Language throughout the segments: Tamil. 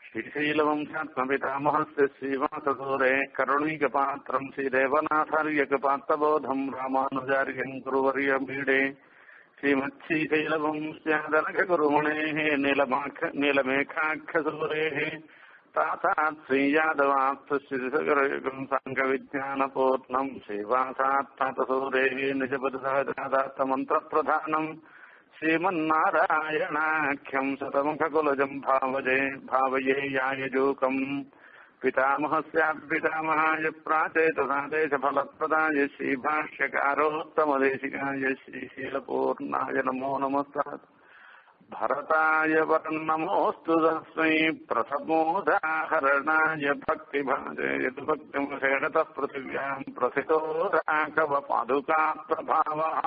श्रीशैलवंशात्मपितामहस्य श्रीवाससूरे करुणैकपात्रम् श्रीदेवनाथार्यकपात्रबोधम् रामानुजार्यम् गुरुवर्यमीडे श्रीमच्छीशैलवंश्यादनखगुरुमणेः नीलमाख नीलमेघाख्यसूरेः तासात् श्रीयादवात्थ श्रीसगरयुगम् साङ्गविज्ञानपूर्णम् श्रीवासात्तातसूरेः निजपदसहजादात्तमन्त्रप्रधानम् श्रीमन्नारायणाख्यम् शतमुखकुलजम् भावजे भावये यायजूकम् पितामहस्यापितामहाय प्राचेतसादेशफलप्रदाय श्रीभाष्यकारोत्तमदेशिकाय श्रीशीलपूर्णाय नमो नमस्तात् भरताय वरन्नमोऽस्तु तस्मै प्रथमोदाहरणाय भक्तिभाजे यद्भक्तिमुषेणतः पृथिव्याम् प्रथितो राघवपादुका प्रभावः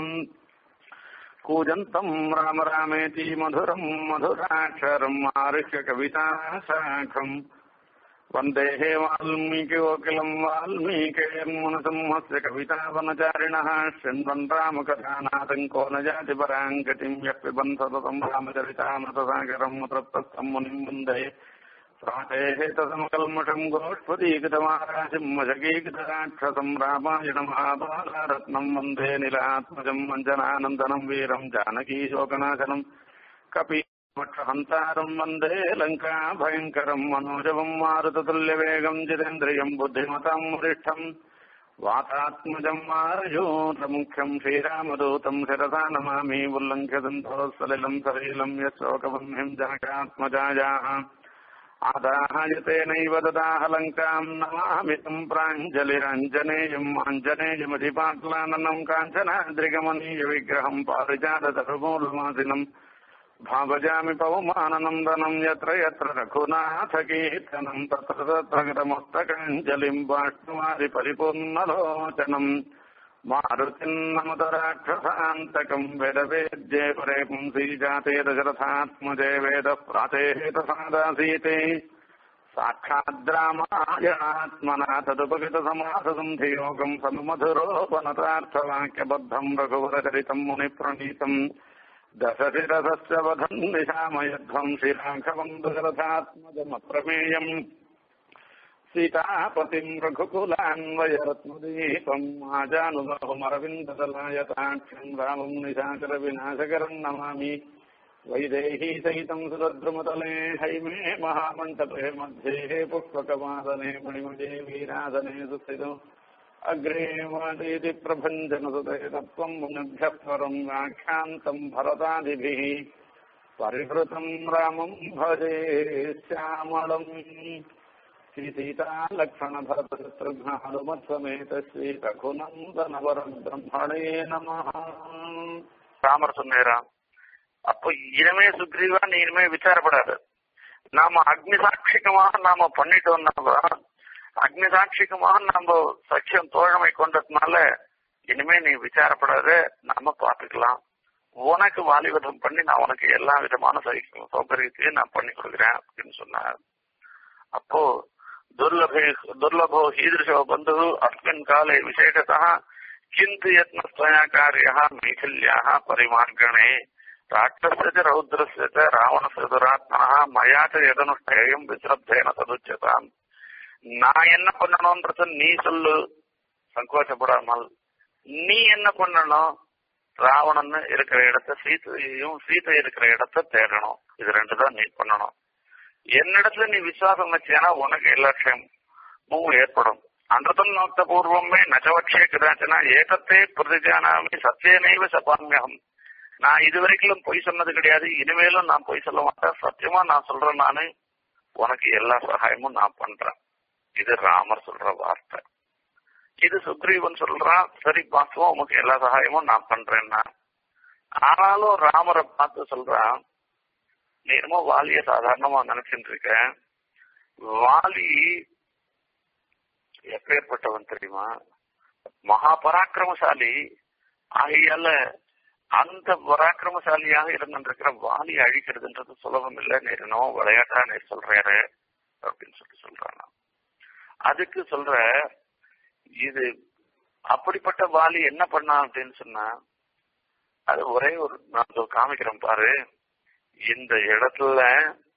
कूजन्तम् राम रामेति मधुरम् मधुराक्षरम् आरुह्य कविताशाखम् वन्देः वाल्मीकिवोकिलम् वाल्मीकेर्मुनसंहस्य कवितावनचारिणः शृण्वन् रामकथानाथम् को न जाति पराम् गतिम् यः पिबन् सततम् रामचरितामृतसागरम् तत्तम् मुनिम् वन्दे प्रातेः तदमकल्मषम् गोष्पदीकृतमाराशिम् मशकीकृतराक्षसम् रामायणमहाबालारत्नम् वन्दे निलात्मजम् मञ्जनानन्दनम् वीरम् जानकीशोकनाशनम् कपीमक्षहन्तारम् वन्दे लङ्का भयङ्करम् मनोजवम् मारुततुल्यवेगम् जितेन्द्रियम् बुद्धिमताम् वरिष्ठम् वातात्मजम् मारयोतमुख्यम् श्रीरामदूतम् शिरसा नमामि उल्लङ्घ्य सन्धोः सलिलम् सलीलम् यशोकवह्निम् जनकात्मजायाः आदाहयतेनैव ददाह लङ्काम् नमामि तम् प्राञ्जलिरञ्जनेयम् आञ्जनेयमधिपाट्लाननम् काञ्चनाद्रिगमनीयविग्रहम् पारिजातधर्मूलमासिनम् भावजामि पवमाननन्दनम् यत्र यत्र रघुनाथकीर्तनम् तत्र तत्र गतमस्तकाञ्जलिम् बाष्पवारि परिपूर्णलोचनम् मारुतिम् नमत राक्षसान्तकम् वेदवेद्ये परे पुंसी जाते दशरथात्मजे वेदः प्रातेः तथादासीते साक्षाद्रामायणात्मना तदुपगतसमाससन्धियोगम् सन्मधुरोपनतार्थवाक्यबद्धम् रघुवरचरितम् मुनिप्रणीतम् दशशिरसस्य वधम् निशामयध्वम् श्रीराघवम् दशरथात्मजमप्रमेयम् सीतापतिम् रघुकुलान्वयरत्नदीपम् आजानुबाहुमरविन्ददलायताक्षम् रामम् निशाचरविनाशकरम् नमामि वैदेही सहितम् सुरद्रुमतले हैमे महामण्डपे मध्ये पुष्पकवादने मणिमजे वीरासने सुस्थितो अग्रे वादयति प्रभञ्जनसुते तत्त्वम् मुनिभ्यः परम् व्याख्यान्तम् भरतादिभिः परिहृतम् रामम् भजे श्यामलम् श्रीसीतालक्ष्मणभरतशत्रुघ्न हनुमत्समेत श्रीरघुनन्दनवरम् ब्रह्मणे நமः ராமர் சொன்னாராம் அப்போ இனிமே சுக்ரீவா நீ இனிமே விசாரப்படாது நாம அக்னி சாட்சிகமாக நாம பண்ணிட்டோம்னாலும் அக்னி சாட்சிகமாக நாம சக்கியம் தோழமை கொண்டதுனால இனிமே நீ விசாரப்படாத நாம பாத்துக்கலாம் உனக்கு வாலிபதம் பண்ணி நான் உனக்கு எல்லா விதமான சௌகரியத்தையும் நான் பண்ணி கொடுக்குறேன் அப்படின்னு சொன்னார் அப்போ दुर्लभे दुर्लभो हीदृशो बन्धुः अस्मिन् काले विशेषतः चिन्तयत्नस्त्वया कार्यः मैथिल्याः परिमार्गणे राक्षस्य च रौद्रस्य च रावणस्य दुरात्मनः मया च यदनुष्ठेयम् विश्रद्धेन तदुच्यताम् நான் என்ன பண்ணணும்ன்றது நீ சொல்லு சங்கோச்சப்படாமல் நீ என்ன பண்ணணும் ராவணன் இருக்கிற இடத்த சீத்தையும் சீத்தை இருக்கிற இடத்த தேடணும் இது ரெண்டு தான் நீ பண்ணணும் என்னிடத்துல நீ விசுவாசம் வச்சியானா உனக்கு எல்லா க்ஷேமமும் ஏற்படும் அன்றதம் நோக்த பூர்வமே நச்சவட்சே கதாச்சனா ஏகத்தே பிரதிஜானாமி சத்தியனைவ சபாமியகம் நான் இதுவரைக்கும் பொய் சொன்னது கிடையாது இனிமேலும் நான் பொய் சொல்ல மாட்டேன் சத்தியமா நான் சொல்றேன் நானு உனக்கு எல்லா சகாயமும் நான் பண்றேன் இது ராமர் சொல்ற வார்த்தை இது சுக்ரீவன் சொல்றான் சரி பாசுவம் உனக்கு எல்லா சகாயமும் நான் பண்றேன்னா ஆனாலும் ராமரை பார்த்து சொல்றான் நீ என்னமோ வாலிய சாதாரணமா நினைச்சுட்டு இருக்க வாலி எப்பேற்பட்டவன் தெரியுமா மகா பராக்கிரமசாலி ஆகையால அந்த பராக்கிரமசாலியாக இருந்திருக்கிற வாலி அழிக்கிறதுன்றது சுலபம் இல்லை நீர் என்னவோ விளையாட்டா நீர் சொல்றாரு அப்படின்னு சொல்லி சொல்றானா அதுக்கு சொல்ற இது அப்படிப்பட்ட வாலி என்ன பண்ணான் அப்படின்னு சொன்னா அது ஒரே ஒரு நான் இதோ காமிக்கிறேன் பாரு இந்த இடத்துல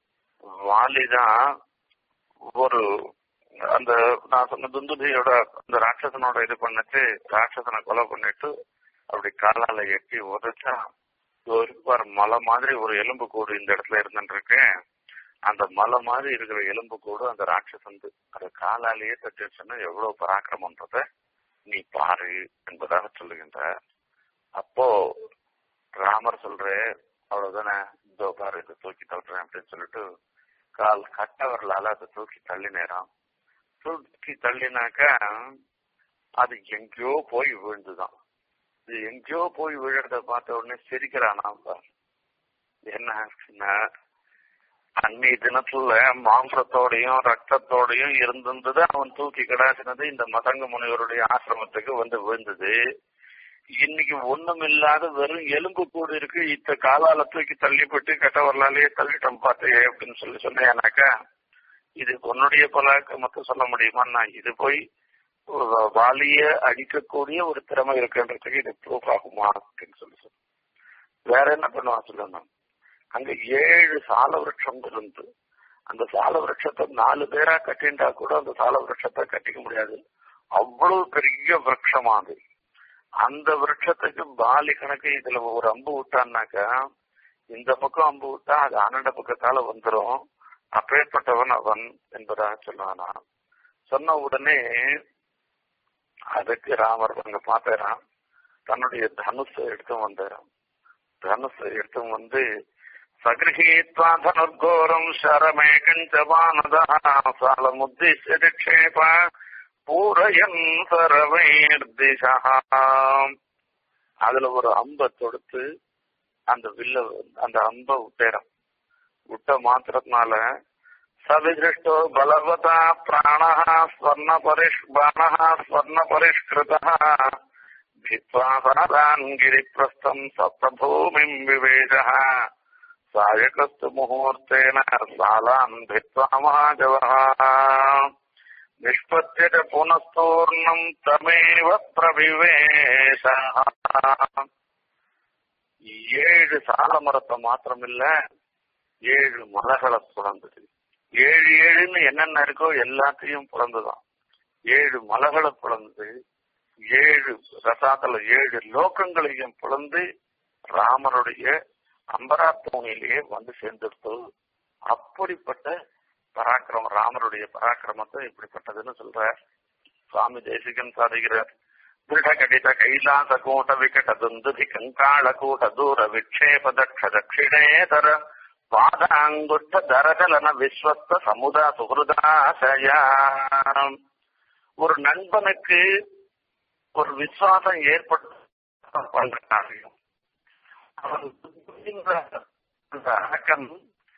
வாலிதான் ஒரு அந்த நான் சொன்ன துந்துபியோட அந்த ராட்சசனோட இது பண்ணிட்டு ராட்சசனை கொலை பண்ணிட்டு அப்படி காலால எட்டி உதச்சா ஒரு பாரு மலை மாதிரி ஒரு எலும்பு கூடு இந்த இடத்துல இருந்துருக்கேன் அந்த மலை மாதிரி இருக்கிற எலும்பு கூடு அந்த ராட்சசன் அது காலாலேயே தட்டிடுச்சுன்னா எவ்வளவு பராக்கிரமன்றத நீ பாரு என்பதாக சொல்லுகின்ற அப்போ ராமர் சொல்ற அவ்வளவுதானே இதோ பாரு இதை தூக்கி தள்ளுறேன் அப்படின்னு சொல்லிட்டு கால் கட்டவர்களால அதை தூக்கி தள்ளினேராம் தூக்கி தள்ளினாக்கா அது எங்கேயோ போய் விழுந்துதான் இது எங்கேயோ போய் விழுறத பார்த்த உடனே சிரிக்கிறானா பார் என்ன ஆச்சுன்னா அன்னை தினத்துல மாம்சத்தோடையும் ரத்தத்தோடையும் இருந்திருந்தது அவன் தூக்கி கிடாசினது இந்த மதங்க முனிவருடைய ஆசிரமத்துக்கு வந்து விழுந்தது இன்னைக்கு ஒண்ணும் இல்லாத வெறும் எலும்பு கூடு இருக்கு இத்த காலால தூக்கி தள்ளிப்பட்டு கெட்ட வரலாலேயே தள்ளிட்டோம் பார்த்து அப்படின்னு சொல்லி சொன்னேனாக்கா இது உன்னுடைய பலாக்க மட்டும் சொல்ல முடியுமா இது போய் வாலிய அடிக்கக்கூடிய ஒரு திறமை இருக்குன்றதுக்கு இது ப்ரூஃப் ஆகுமா அப்படின்னு சொல்லி சொல்ல வேற என்ன பண்ணுவான் சொல்லணும் அங்க ஏழு சால விரட்சம் இருந்து அந்த சால விரட்சத்தை நாலு பேரா கட்டிண்டா கூட அந்த சால விரட்சத்தை கட்டிக்க முடியாது அவ்வளவு பெரிய விரட்சமா அது அந்த விரட்சத்துக்கு பாலி கணக்கு இதுல ஒரு அம்பு விட்டான்னாக்கா இந்த பக்கம் அம்பு விட்டா அது அனண்ட பக்கத்தால வந்துடும் அப்பேற்பட்டவன் அவன் என்பதாக சொன்னானா சொன்ன உடனே அதுக்கு ராமர் அங்க பார்த்தாராம் தன்னுடைய தனுசை எடுத்து வந்தாராம் தனுசை எடுத்து வந்து சகிருஹீத்வா தனுர்கோரம் சரமேகஞ்சபானதா சாலமுத்திஷ்ய நிக்ஷேப பூரயன் சரவைர்திஷா அதுல ஒரு அம்ப தொடுத்து அந்த வில்ல அந்த அம்ப விட்டேரம் விட்ட மாத்திரத்தினால சவிதிருஷ்டோ பலவதா பிராண ஸ்வர்ண பரிஷ் பாண ஸ்வர்ண பரிஷ்கிருத भित्वासादान् गिरिप्रस्थम् सप्तभूमिम् विवेशः सायकस्तु मुहूर्तेन सालान् भित्त्वा महाजवः निष्पत्य च पुनस्तूर्णम् तमेव प्रविवेश ஏழு சால மரத்தை மாத்திரமில்ல ஏழு மலைகளை பிறந்தது ஏழு ஏழுன்னு என்னென்ன இருக்கோ எல்லாத்தையும் பிறந்துதான் ஏழு மலைகளை பிறந்து ஏழு ரசாத்துல ஏழு லோகங்களையும் பிளந்து ராமருடைய அம்பராத்தோனிலேயே வந்து சேர்ந்துடுத்து அப்படிப்பட்ட பராக்கிரமம் ராமருடைய பராக்கிரமத்தை இப்படிப்பட்டதுன்னு சொல்ற சுவாமி தேசிகன் சாதிக்கிறார் திருட கடித கைலாச கூட்ட விகட துந்துபி கங்காள கூட்ட தூர விக்ஷேப தக்ஷ தட்சிணேதர பாதாங்குஷ்ட தரகலன விஸ்வஸ்த சமுதா சுகிருதாசயா ஒரு நண்பனுக்கு ஒரு விசுவாசம் ஏற்பட்டு பண்ற காரியம் அவன் அந்த அடக்கம்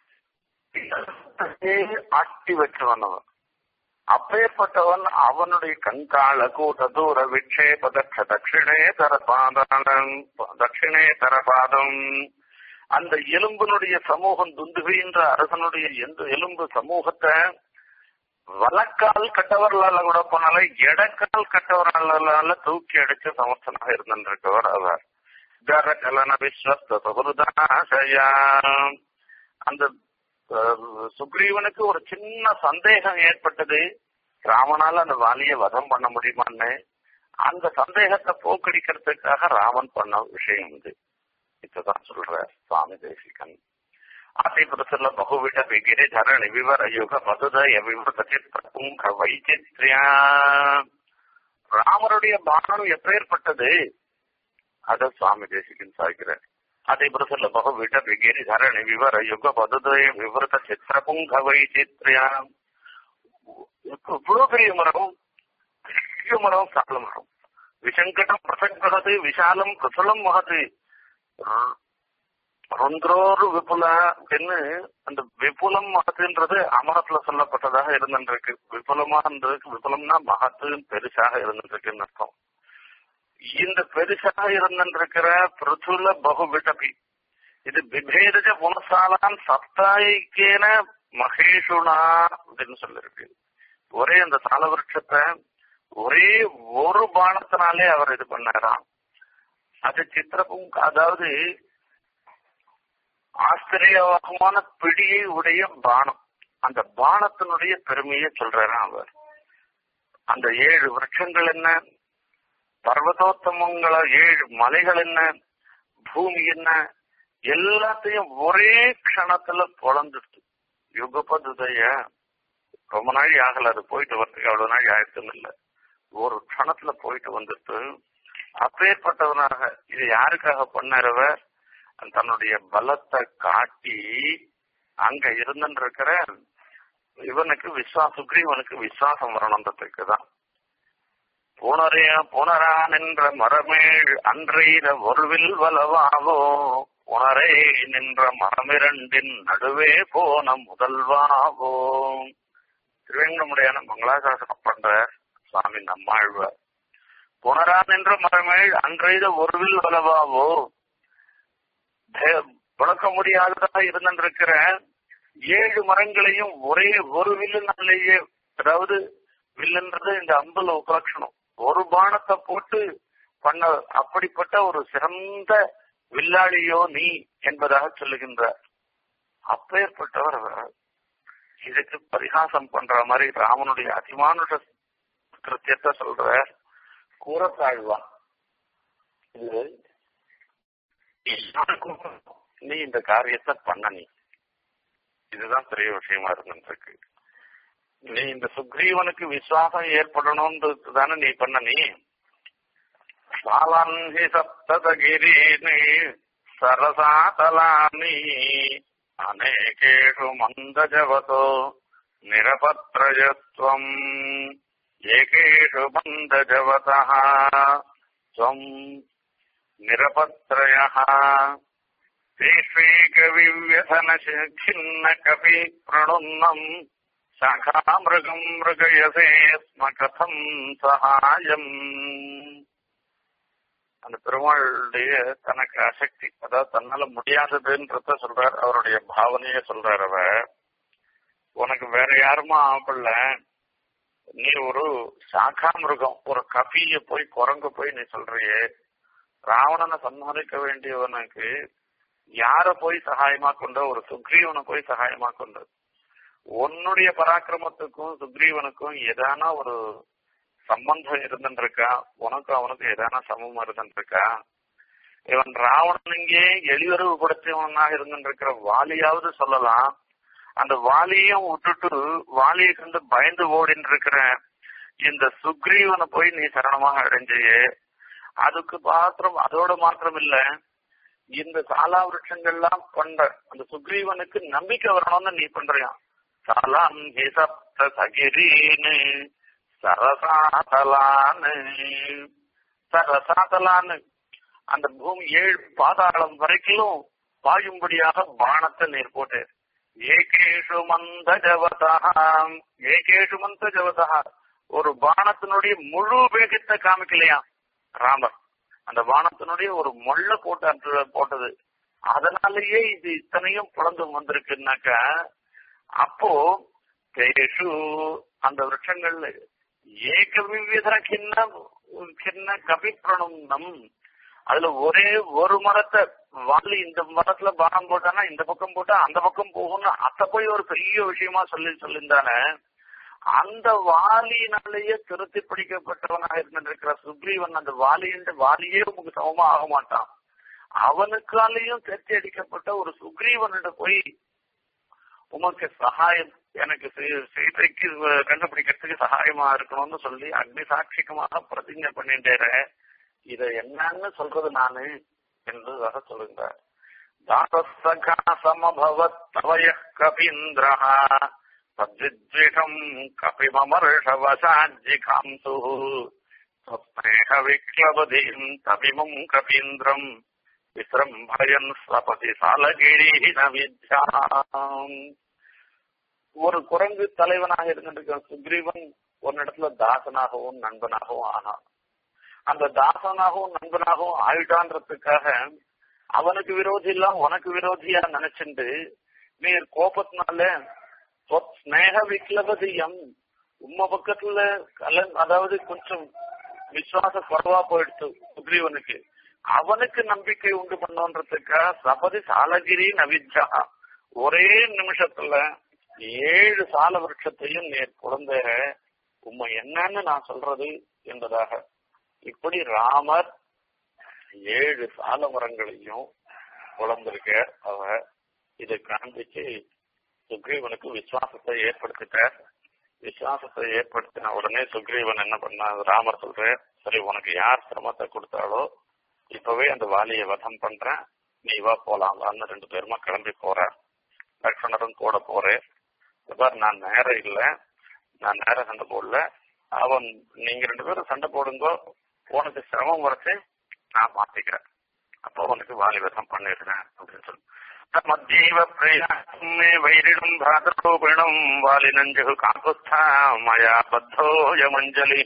ஆட்டி வச்சவன் அவன் அப்பேற்பட்டவன் அவனுடைய கண்கால கூட்ட தூர விக்ஷேப தட்ச தட்சிணே தரபாதம் தட்சிணே தரபாதம் அந்த எலும்பினுடைய சமூகம் துந்துகின்ற அரசனுடைய எந்த எலும்பு சமூகத்தை வலக்கால் கட்டவர்களால கூட போனாலும் இடக்கால் கட்டவர்களால தூக்கி அடிச்சு சமர்த்தனாக இருந்திருக்கவர் அவர் ஜர கலன விஸ்வஸ்த சுகிருதாசயா அந்த சுக்ரீவனுக்கு ஒரு சின்ன சந்தேகம் ஏற்பட்டது ராமனால அந்த வாலிய வதம் பண்ண முடியுமான்னு அந்த சந்தேகத்தை போக்கடிக்கிறதுக்காக ராமன் பண்ண விஷயம் இது இப்பதான் சொல்ற சுவாமி தேசிகன் அதிபுரத்துல பகுவிட விகிரி தரணி விவர யுக மதுதய விவர சித்திரபுங்க வைச்சித்ரியா ராமருடைய பானம் எப்பேற்பட்டது அத சுவாமி தேசிகன் சாய்கிறார் அதிபுரத்துல பகுவிட விகிரி தரணி விவர யுக மதுதய விவரத சித்திரபுங்க வைச்சித்ரியா இவ்வளவு பெரிய மரம் பெரிய மரம் சால மரம் விஷங்கடம் பிரசங்கடது விஷாலம் பிரசுலம் மகது ரொன்றோரு விபுல அப்படின்னு அந்த விபுலம் மகத்துன்றது அமரத்துல சொல்லப்பட்டதாக இருந்திருக்கு விபுலமா இருந்ததுக்கு விபுலம்னா மகத்து பெருசாக இருந்திருக்குன்னு அர்த்தம் இந்த பெருசாக இருந்திருக்கிற பிருத்துல பகு விடபி இது விபேதஜ புனசாலான் சப்தாயிக்கேன மகேஷுனா அப்படின்னு சொல்லிருக்கு ஒரே அந்த சால விருட்சத்தை ஒரே ஒரு பானத்தினாலே அவர் இது பண்ணாராம் அது சித்திரப்பும் அதாவது ஆச்சரியமான பிடியை உடைய பானம் அந்த பானத்தினுடைய பெருமையை சொல்றாரு அவர் அந்த ஏழு விருட்சங்கள் என்ன பர்வதோத்தமங்கள ஏழு மலைகள் என்ன பூமி என்ன எல்லாத்தையும் ஒரே க்ஷணத்துல பொழந்துடுது யுகபதுதைய ரொம்ப நாள் ஆகல அது போயிட்டு வரதுக்கு அவ்வளவு நாள் ஆயிடுச்சுன்னு இல்ல ஒரு க்ஷணத்துல போயிட்டு வந்துட்டு அப்பேற்பட்டவனாக இது யாருக்காக பண்ணறவர் தன்னுடைய பலத்தை காட்டி அங்க இருந்துருக்கிற இவனுக்கு விஸ்வாச சுக்ரீவனுக்கு விசுவாசம் வரணுன்றதுக்கு தான் புனரே புனரா நின்ற மரமேழ் அன்றையில ஒருவில் வலவாவோ புனரே நின்ற மரமிரண்டின் நடுவே போன முதல்வாவோ திருவேங்கமுடையான மங்களாசாசனம் பண்ற சுவாமி நம்மாழ்வார் புனரா நின்ற மரமேழ் அன்றையில ஒருவில் வலவாவோ விளக்க முடியாததா இருந்திருக்கிற ஏழு மரங்களையும் ஒரே ஒரு வில்லுனாலேயே அதாவது வில்லுன்றது இந்த அம்புல உபலட்சணம் ஒரு பானத்தை போட்டு பண்ண அப்படிப்பட்ட ஒரு சிறந்த வில்லாளியோ நீ என்பதாக சொல்லுகின்றார் அப்பேற்பட்டவர் இதுக்கு பரிகாசம் பண்ற மாதிரி ராமனுடைய அதிமானுஷ கிருத்தியத்தை சொல்ற கூறத்தாழ்வான் இது நீ இந்த காரியத்தை பண்ண நீ இதுதான் பெரிய விஷயமா இருந்துருக்கு நீ இந்த சுக்ரீவனுக்கு விசுவாசம் ஏற்படணும்ன்றது தானே நீ பண்ண நீ சாலன்ஹி சப்தகிரீனி சரசாதலானி அநேகேஷு மந்தஜவதோ நிரபத்ரயத்வம் ஏகேஷு மந்தஜவதः त्वम् निरपत्रयः तेष्वेकविव्यसनखिन्न कपि प्रणुन्नम् शाखामृगम् मृगयसे स्म कथम् சகாயம் அந்த பெருமாளுடைய தனக்கு அசக்தி அதாவது தன்னால முடியாததுன்றத சொல்றார் அவருடைய பாவனைய சொல்றார் அவ உனக்கு வேற யாருமா ஆப்பிடல நீ ஒரு சாக்கா மிருகம் ஒரு கபிய போய் குரங்கு போய் நீ சொல்றியே ராவணனை சம்ஹரிக்க வேண்டியவனுக்கு யார போய் சகாயமா கொண்ட ஒரு சுக்ரீவனை போய் சகாயமா கொண்டு உன்னுடைய பராக்கிரமத்துக்கும் சுக்ரீவனுக்கும் ஏதான ஒரு சம்பந்தம் இருந்துருக்கா உனக்கும் அவனுக்கும் ஏதான சமம் இருந்துருக்கா இவன் ராவணன் இங்கே எளிவரவு படுத்தியவனாக இருந்துருக்கிற வாலியாவது சொல்லலாம் அந்த வாலியும் விட்டுட்டு வாலியை கண்டு பயந்து ஓடின்னு இருக்கிற இந்த சுக்ரீவனை போய் நீ சரணமாக அடைஞ்சியே அதுக்கு மாத்திரம் அதோட மாத்திரம் இல்ல இந்த சாலா விருட்சங்கள்லாம் கொண்ட அந்த சுக்ரீவனுக்கு நம்பிக்கை வரணும்னு நீ பண்றியா சாலாம் சப்த சகிரீனு சரசாதலான்னு சரசாதலான்னு அந்த பூமி ஏழு பாதாளம் வரைக்கும் பாயும்படியாக பானத்தை நீர் போட்டு ஏகேஷு மந்த ஜவதா ஏகேஷு மந்த ஜவதா ஒரு பானத்தினுடைய முழு வேகத்தை காமிக்கலையா ராமர் அந்த பானத்தினுடைய ஒரு மொள்ள போட்டு போட்டது அதனாலேயே இது இத்தனையும் புலந்து வந்திருக்குனாக்க அப்போ தேஷு அந்த விரட்சங்கள்ல ஏக விவித கிண்ண கிண்ண கபிப்பிரணம் நம் அதுல ஒரே ஒரு மரத்தை வாலி இந்த மரத்துல பானம் போட்டானா இந்த பக்கம் போட்டா அந்த பக்கம் போகும்னு அத போய் ஒரு பெரிய விஷயமா சொல்லி சொல்லியிருந்தானே அந்த வாலியினாலேயே திருத்தி பிடிக்கப்பட்டவனாக இருந்திருக்கிற சுக்ரீவன் அந்த வாலியின் வாலியே உமக்கு சமமா ஆக மாட்டான் அவனுக்காலேயும் தேர்ச்சி அடிக்கப்பட்ட ஒரு சுக்ரீவனிட போய் உமக்கு சகாயம் எனக்கு சீதைக்கு கண்டுபிடிக்கிறதுக்கு சகாயமா இருக்கணும்னு சொல்லி அக்னி சாட்சிகமாக பிரதிஜை பண்ணிட்டேற இத என்னன்னு சொல்றது நானு என்பதாக சொல்லுங்க தாசகா சமபவத் தவய கபீந்திரஹா தத்வித்விஷம் கபிமமர்ஷவசாஜிகாம்சு ஸ்னேக விக்லபதீம் தபிமம் கபீந்திரம் விசிரம்பயன் ஸ்வபதி சாலகிரீன வித்யாம் ஒரு குரங்கு தலைவனாக இருந்திருக்கிற சுக்ரீவன் ஒரு இடத்துல தாசனாகவும் நண்பனாகவும் ஆனான் அந்த தாசனாகவும் நண்பனாகவும் ஆயிட்டான்றதுக்காக அவனுக்கு விரோதி எல்லாம் உனக்கு விரோதியா நினைச்சுண்டு நீர் கோபத்தினால ஸ்னேக விக்லபதியம் உம்ம பக்கத்துல கலன் அதாவது கொஞ்சம் விசுவாச குறவா போயிடுச்சு சுக்ரீவனுக்கு அவனுக்கு நம்பிக்கை உண்டு பண்ணோன்றதுக்கா சபதி சாலகிரி நவிஜா ஒரே நிமிஷத்துல ஏழு சால விருட்சத்தையும் நேர் குழந்தை உண்மை என்னன்னு நான் சொல்றது என்பதாக இப்படி ராமர் ஏழு சால மரங்களையும் குழந்திருக்க அவ இதை காண்பிச்சு சுக்ரீவனுக்கு விசுவாசத்தை ஏற்படுத்திட்டார் விசுவாசத்தை ஏற்படுத்தின உடனே சுக்ரீவன் என்ன பண்ணா ராமர் சொல்ற சரி உனக்கு யார் சிரமத்தை கொடுத்தாலோ இப்பவே அந்த வாலியை வதம் பண்றேன் நீ வா போலாம் வான்னு ரெண்டு பேருமா கிளம்பி போற லக்ஷ்மணரும் கூட போறேன் பார் நான் நேரம் இல்ல நான் நேரம் சண்டை போடல அவன் நீங்க ரெண்டு பேரும் சண்டை போடுங்கோ உனக்கு சிரமம் வரைச்சு நான் மாத்திக்கிறேன் அப்போ உனக்கு வாலி வதம் பண்ணிடுறேன் அப்படின்னு சொல்லி மத்தீவ பிரயாசமே வைரிடம் பிராதரூபிணம் வாலினஞ்சு காக்குஸ்தா மயா பத்தோயமஞ்சலி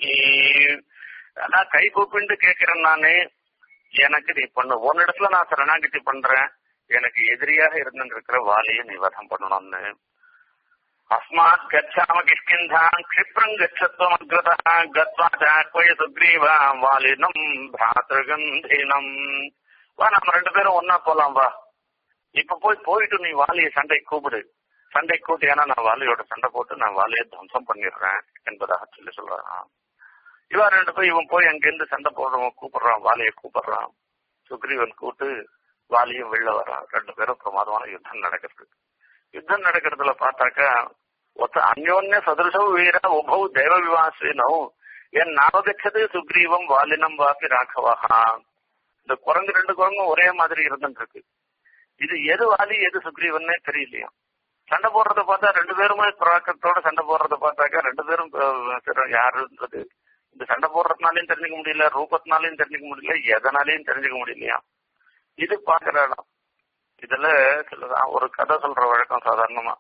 அதான் கை கூப்பிண்டு கேட்கிறேன் நானு எனக்கு நீ பண்ணு உன்னிடத்துல நான் சரணாகிட்டி பண்றேன் எனக்கு எதிரியாக இருந்திருக்கிற வாலியை நீ வதம் பண்ணணும்னு அஸ்மாத் கச்சாம கிஷ்கிந்தாம் க்ஷிப்ரம் கச்சத்வம் அக்ரதா கத்வா ஜாக்வய சுக்ரீவா வாலினம் பிராத்திருகந்தீனம் வா நம்ம ரெண்டு பேரும் ஒன்னா போலாம் வா இப்ப போய் போயிட்டு நீ வாலியை சண்டைக்கு கூப்பிடு சண்டை கூட்டு ஏன்னா நான் வாலியோட சண்டை போட்டு நான் வாலியை துவம்சம் பண்ணிடுறேன் என்பதாக சொல்லி சொல்றான் இவன் ரெண்டு பேர் இவன் போய் அங்கிருந்து சண்டை போடுறவன் கூப்பிடுறான் வாலியை கூப்பிடுறான் சுக்ரீவன் கூட்டு வாலியும் வெளில வரான் ரெண்டு பேரும் பிரமாதமான யுத்தம் நடக்கிறது யுத்தம் நடக்கிறதுல பார்த்தாக்கா ஒத்த அந்யோன்ய சதுருஷவு வீர உபவு தேவ விவாசினோ என் நாவகச்சது சுக்ரீவம் வாலினம் வாப்பி ராகவஹா இந்த குரங்கு ரெண்டு குரங்கும் ஒரே மாதிரி இருந்துட்டு இருக்கு இது எது வாலி எது சுக்ரீவன்னே தெரியலையா சண்டை போடுறத பார்த்தா ரெண்டு பேருமே புறாக்கத்தோட சண்டை போடுறத பார்த்தாக்கா ரெண்டு பேரும் யாருன்றது இந்த சண்டை போடுறதுனாலையும் தெரிஞ்சுக்க முடியல ரூபத்தினாலையும் தெரிஞ்சுக்க முடியல எதனாலையும் தெரிஞ்சுக்க முடியலையா இது பாக்குற இடம் இதுல சிலதான் ஒரு கதை சொல்ற வழக்கம் சாதாரணமா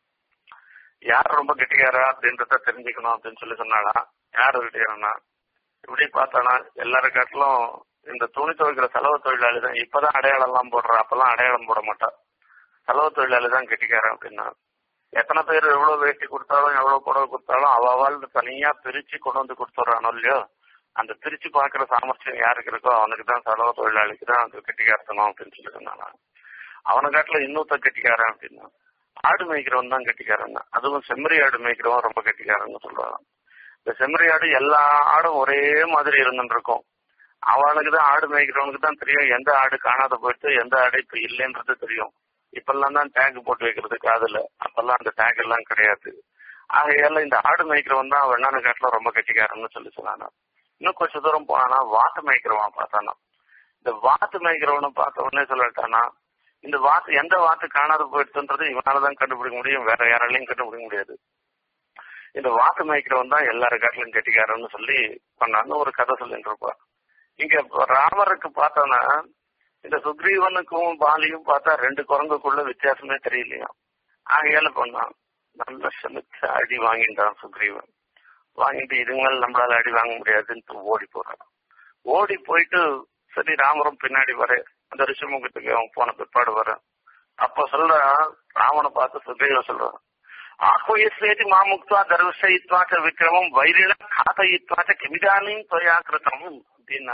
யார் ரொம்ப கெட்டிக்காரா அப்படின்றத தெரிஞ்சுக்கணும் அப்படின்னு சொல்லி சொன்னாடா யாரு கெட்டிக்காரனா இப்படி பார்த்தானா எல்லாரும் காட்டிலும் இந்த துணி துவைக்கிற செலவு தொழிலாளி தான் இப்பதான் அடையாளம் எல்லாம் போடுறான் அப்பெல்லாம் அடையாளம் போட மாட்டான் செலவு தொழிலாளி தான் கெட்டிக்காரன் அப்படின்னா எத்தனை பேர் எவ்வளவு வேட்டி கொடுத்தாலும் எவ்வளவு புடவை கொடுத்தாலும் அவ அவள் தனியா பிரிச்சு கொண்டு வந்து கொடுத்துட்றானோ இல்லையோ அந்த பிரிச்சு பாக்குற சாமர்த்தியம் யாருக்கு இருக்கோ அவனுக்கு தான் செலவு தொழிலாளிக்கு தான் அந்த கெட்டிக்காரத்தனம் அப்படின்னு சொல்லி சொன்னானா அவனை காட்டுல இன்னொருத்த கெட்டிக்காரன் அப்படின்னா ஆடு மேய்க்கிறவன் தான் கெட்டிக்காரன் தான் அதுவும் செம்மறி ஆடு மேய்க்கிறவன் ரொம்ப கெட்டிக்காரன்னு சொல்றாங்க இந்த செம்மறி ஆடு எல்லா ஆடும் ஒரே மாதிரி இருந்துட்டு இருக்கும் அவனுக்கு தான் ஆடு மேய்க்கிறவனுக்கு தான் தெரியும் எந்த ஆடு காணாத போயிட்டு எந்த ஆடு இப்ப இல்லைன்றது தெரியும் இப்பெல்லாம் தான் டேக் போட்டு வைக்கிறது காதுல அப்பெல்லாம் அந்த டேக் எல்லாம் கிடையாது ஆகையால இந்த ஆடு மேய்க்கிறவன் தான் வெண்ணான காட்டுல ரொம்ப கெட்டிக்காரன்னு சொல்லி சொன்னானா இன்னும் கொஞ்ச தூரம் போனானா வாத்து மேய்க்கிறவன் பார்த்தானா இந்த வாத்து மேய்க்கிறவனை பார்த்த உடனே சொல்லிட்டானா இந்த வாத்து எந்த வாத்து காணாத போயிடுச்சுன்றது இவனாலதான் கண்டுபிடிக்க முடியும் வேற யாராலையும் கண்டுபிடிக்க முடியாது இந்த வாத்து மேய்க்கிறவன் தான் எல்லாரு காட்டிலும் கெட்டிக்காரன்னு சொல்லி பண்ணான்னு ஒரு கதை சொல்லிட்டு இருப்பா இங்க ராமருக்கு பார்த்தோன்னா இந்த சுக்ரீவனுக்கும் பாலியும் பார்த்தா ரெண்டு குரங்குக்குள்ள வித்தியாசமே தெரியலையா ஆகையால பண்ணான் நல்ல செமிச்ச அடி வாங்கிட்டான் சுக்ரீவன் வாங்கிட்டு இதுக்கு மேல நம்மளால அடி வாங்க முடியாதுன்னு ஓடி போறான் ஓடி போயிட்டு சரி ராமரும் பின்னாடி வர அந்த ரிஷிமுகத்துக்கு அவன் போன பிற்பாடு வர அப்ப சொல்ற ராமனை பார்த்து சுக்ரீவன் சொல்றான் ஆஹ்வயசேதி மாமுக்துவா தர்வசயித்வாச்ச விக்ரமம் வைரிண காதயித்வாச்ச கிமிதானின் தொயாக்கிருத்தம் அப்படின்னா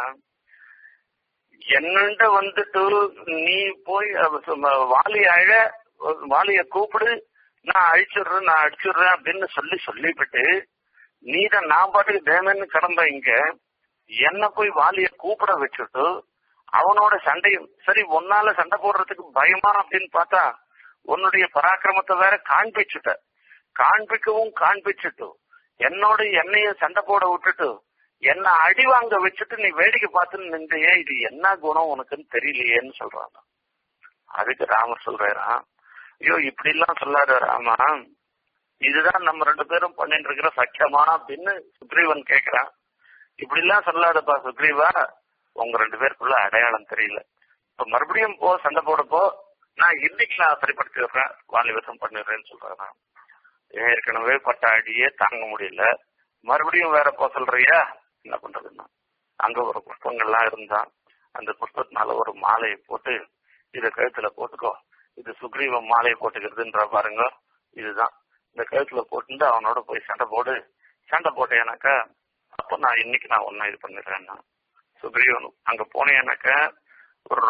என்னண்ட வந்துட்டு நீ போய் வாலி அழ வாலிய கூப்பிடு நான் அழிச்சிடுறேன் நான் அடிச்சிடுறேன் அப்படின்னு சொல்லி சொல்லிவிட்டு நீ தான் நான் பாட்டுக்கு தேமன்னு கிடந்த இங்க என்ன போய் வாலிய கூப்பிட வச்சுட்டு அவனோட சண்டை சரி உன்னால சண்டை போடுறதுக்கு பயமா அப்படின்னு பார்த்தா உன்னுடைய பராக்கிரமத்தை வேற காண்பிச்சுட்ட காண்பிக்கவும் காண்பிச்சுட்டு என்னோட என்னையும் சண்டை போட விட்டுட்டு என்ன அடி வாங்க வச்சுட்டு நீ வேடிக்கை பார்த்துன்னு நின்றையே இது என்ன குணம் உனக்குன்னு தெரியலையேன்னு சொல்றாங்க அதுக்கு ராமர் சொல்றாரா ஐயோ இப்படி எல்லாம் சொல்லாத ராமா இதுதான் நம்ம ரெண்டு பேரும் பண்ணிட்டு இருக்கிற சக்கியமா அப்படின்னு சுக்ரீவன் கேக்குறான் இப்படி எல்லாம் சொல்லாதப்பா சுக்ரீவா உங்க ரெண்டு பேருக்குள்ள அடையாளம் தெரியல இப்ப மறுபடியும் போ சண்டை போடப்போ நான் இன்னைக்கு நான் சரிப்படுத்தி விடுறேன் வாலிபசம் பண்ணிடுறேன்னு சொல்றேன் ஏற்கனவே பட்ட அடியே தாங்க முடியல மறுபடியும் வேற போ சொல்றியா என்ன பண்றதுன்னா அங்க ஒரு புஷ்பங்கள்லாம் இருந்தான் அந்த புஷ்பத்தினால ஒரு மாலையை போட்டு இத கழுத்துல போட்டுக்கோ இது சுக்ரீவம் மாலையை போட்டுக்கிறதுன்ற பாருங்க இதுதான் இந்த கழுத்துல போட்டு அவனோட போய் சண்டை போடு சண்டை போட்டேனாக்கா அப்போ நான் இன்னைக்கு நான் ஒன்னா இது பண்ணிடுறேன்னா சுக்ரீவன் அங்க போனேன்னாக்க ஒரு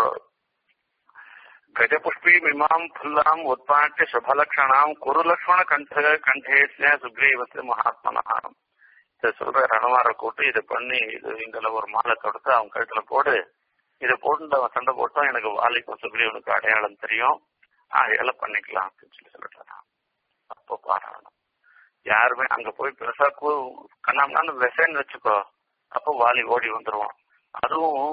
கஜபுஷ்பி மிமாம் ஃபுல்லாம் உத்பாட்டிய சுபலக்ஷணாம் குரு லக்ஷ்மண கண்ட கண்டேஸ்ய சுக்ரீவத்து மகாத்மனா இதை சொல்ற ரணவார கூட்டு இதை பண்ணி இது இங்கல ஒரு மாலை தொடுத்து அவன் கழுத்துல போடு இதை போட்டு அவன் சண்டை போட்டோம் எனக்கு வாலிக்கும் சுக்ரீவனுக்கு அடையாளம் தெரியும் ஆகையால பண்ணிக்கலாம் அப்படின்னு சொல்லி சொல்லிட்டான் அப்போ பாராயணம் யாருமே அங்க போய் பெருசா கூ கண்ணாமண்ணு விசைன்னு வச்சுக்கோ அப்போ வாலி ஓடி வந்துருவான் அதுவும்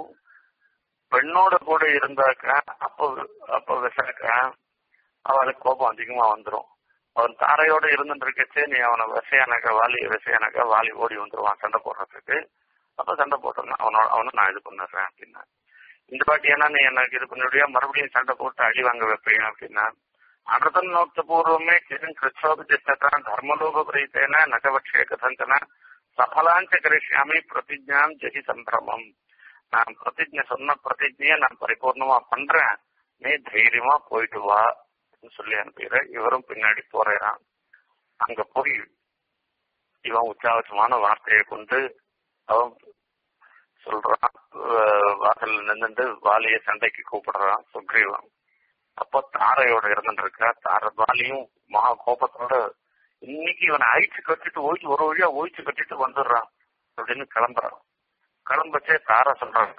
பெண்ணோட கூட இருந்தாக்கா அப்போ அப்போ விசாக்கா அவளுக்கு கோபம் அதிகமா வந்துடும் அவன் தாரையோட இருந்துட்டு இருக்கச்சே நீ அவனை விசையானாக்கா வாலி விசையானாக்கா வாலி ஓடி வந்துருவான் சண்டை போடுறதுக்கு அப்ப சண்டை போட்டோம் அவனோட அவனை நான் இது பண்ணிடுறேன் அப்படின்னா இந்த வாட்டி ஏன்னா நீ எனக்கு இது பண்ணிவிடியா மறுபடியும் சண்டை போட்டு அடி வாங்க வைப்பேன் அப்படின்னா அனர்த்தம் நோக்க பூர்வமே கிருன் கிருச்சோபிச்சிஷ்டதான் தர்மலோக பிரீத்தேன நகவட்சே கதஞ்சன சபலாஞ்ச கரிஷ்யாமி பிரதிஜாம் ஜெகி சம்பிரமம் நான் பிரதிஜை சொன்ன பிரதிஜைய நான் பரிபூர்ணமா பண்றேன் நீ தைரியமா போயிட்டு வா சொல்லி அனுப்பிடுற இவரும் பின்னாடி போறான் அங்க போய் இவன் உச்சாவச்சமான வார்த்தையை கொண்டு அவன் சொல்றான் வாசல் நின்றுட்டு வாலிய சண்டைக்கு கூப்பிடுறான் சுக்ரீவன் அப்போ தாரையோட இருந்துட்டு இருக்கா தார வாலியும் மகா கோபத்தோட இன்னைக்கு இவனை அழிச்சு கட்டிட்டு ஓய்ச்சு ஒரு வழியா ஓய்ச்சு கட்டிட்டு வந்துடுறான் அப்படின்னு கிளம்புறான் கிளம்பச்சே தார சொல்றாங்க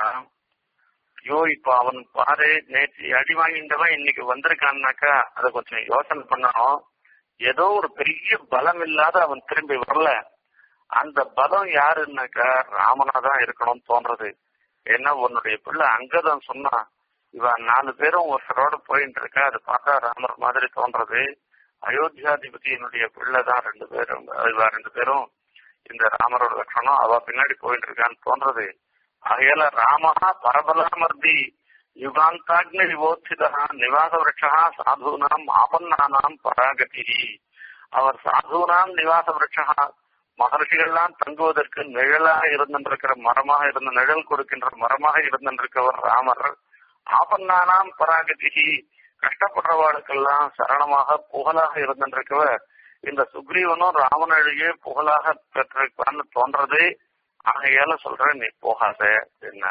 ஐயோ இப்ப அவன் பாரு நேற்று அடி வாங்கிட்டவன் இன்னைக்கு வந்திருக்கான்னாக்கா அதை கொஞ்சம் யோசனை பண்ணணும் ஏதோ ஒரு பெரிய பலம் இல்லாத அவன் திரும்பி வரல அந்த பலம் யாருன்னாக்கா ராமனா தான் இருக்கணும்னு தோன்றது ஏன்னா உன்னுடைய பிள்ளை அங்கதான் சொன்னான் இவன் நாலு பேரும் ஒருத்தரோட போயிட்டு இருக்கா அது பார்த்தா ராமர் மாதிரி தோன்றது அயோத்தியாதிபதியினுடைய பிள்ளை தான் ரெண்டு பேரும் இவ ரெண்டு பேரும் இந்த ராமரோட லட்சணம் அவ பின்னாடி போயிட்டு இருக்கான்னு தோன்றது ஆகையால ராமஹா பரபலாமர்தி யுகாந்தாக்னி விவோத்திதா நிவாச விரட்சா சாதுனாம் ஆபன்னானாம் பராகதி அவர் சாதுனாம் நிவாச விரட்சா மகர்ஷிகள்லாம் தங்குவதற்கு நிழலாக இருந்திருக்கிற மரமாக இருந்த நிழல் கொடுக்கின்ற மரமாக இருந்திருக்கவர் ராமர் ஆபன்னானாம் பராகதி கஷ்டப்படுறவாளுக்கெல்லாம் சரணமாக புகழாக இருந்திருக்கவர் இந்த சுக்ரீவனும் ராமனழியே புகழாக பெற்றிருக்கான்னு தோன்றது ஆகையால சொல்றேன் நீ போகாத என்ன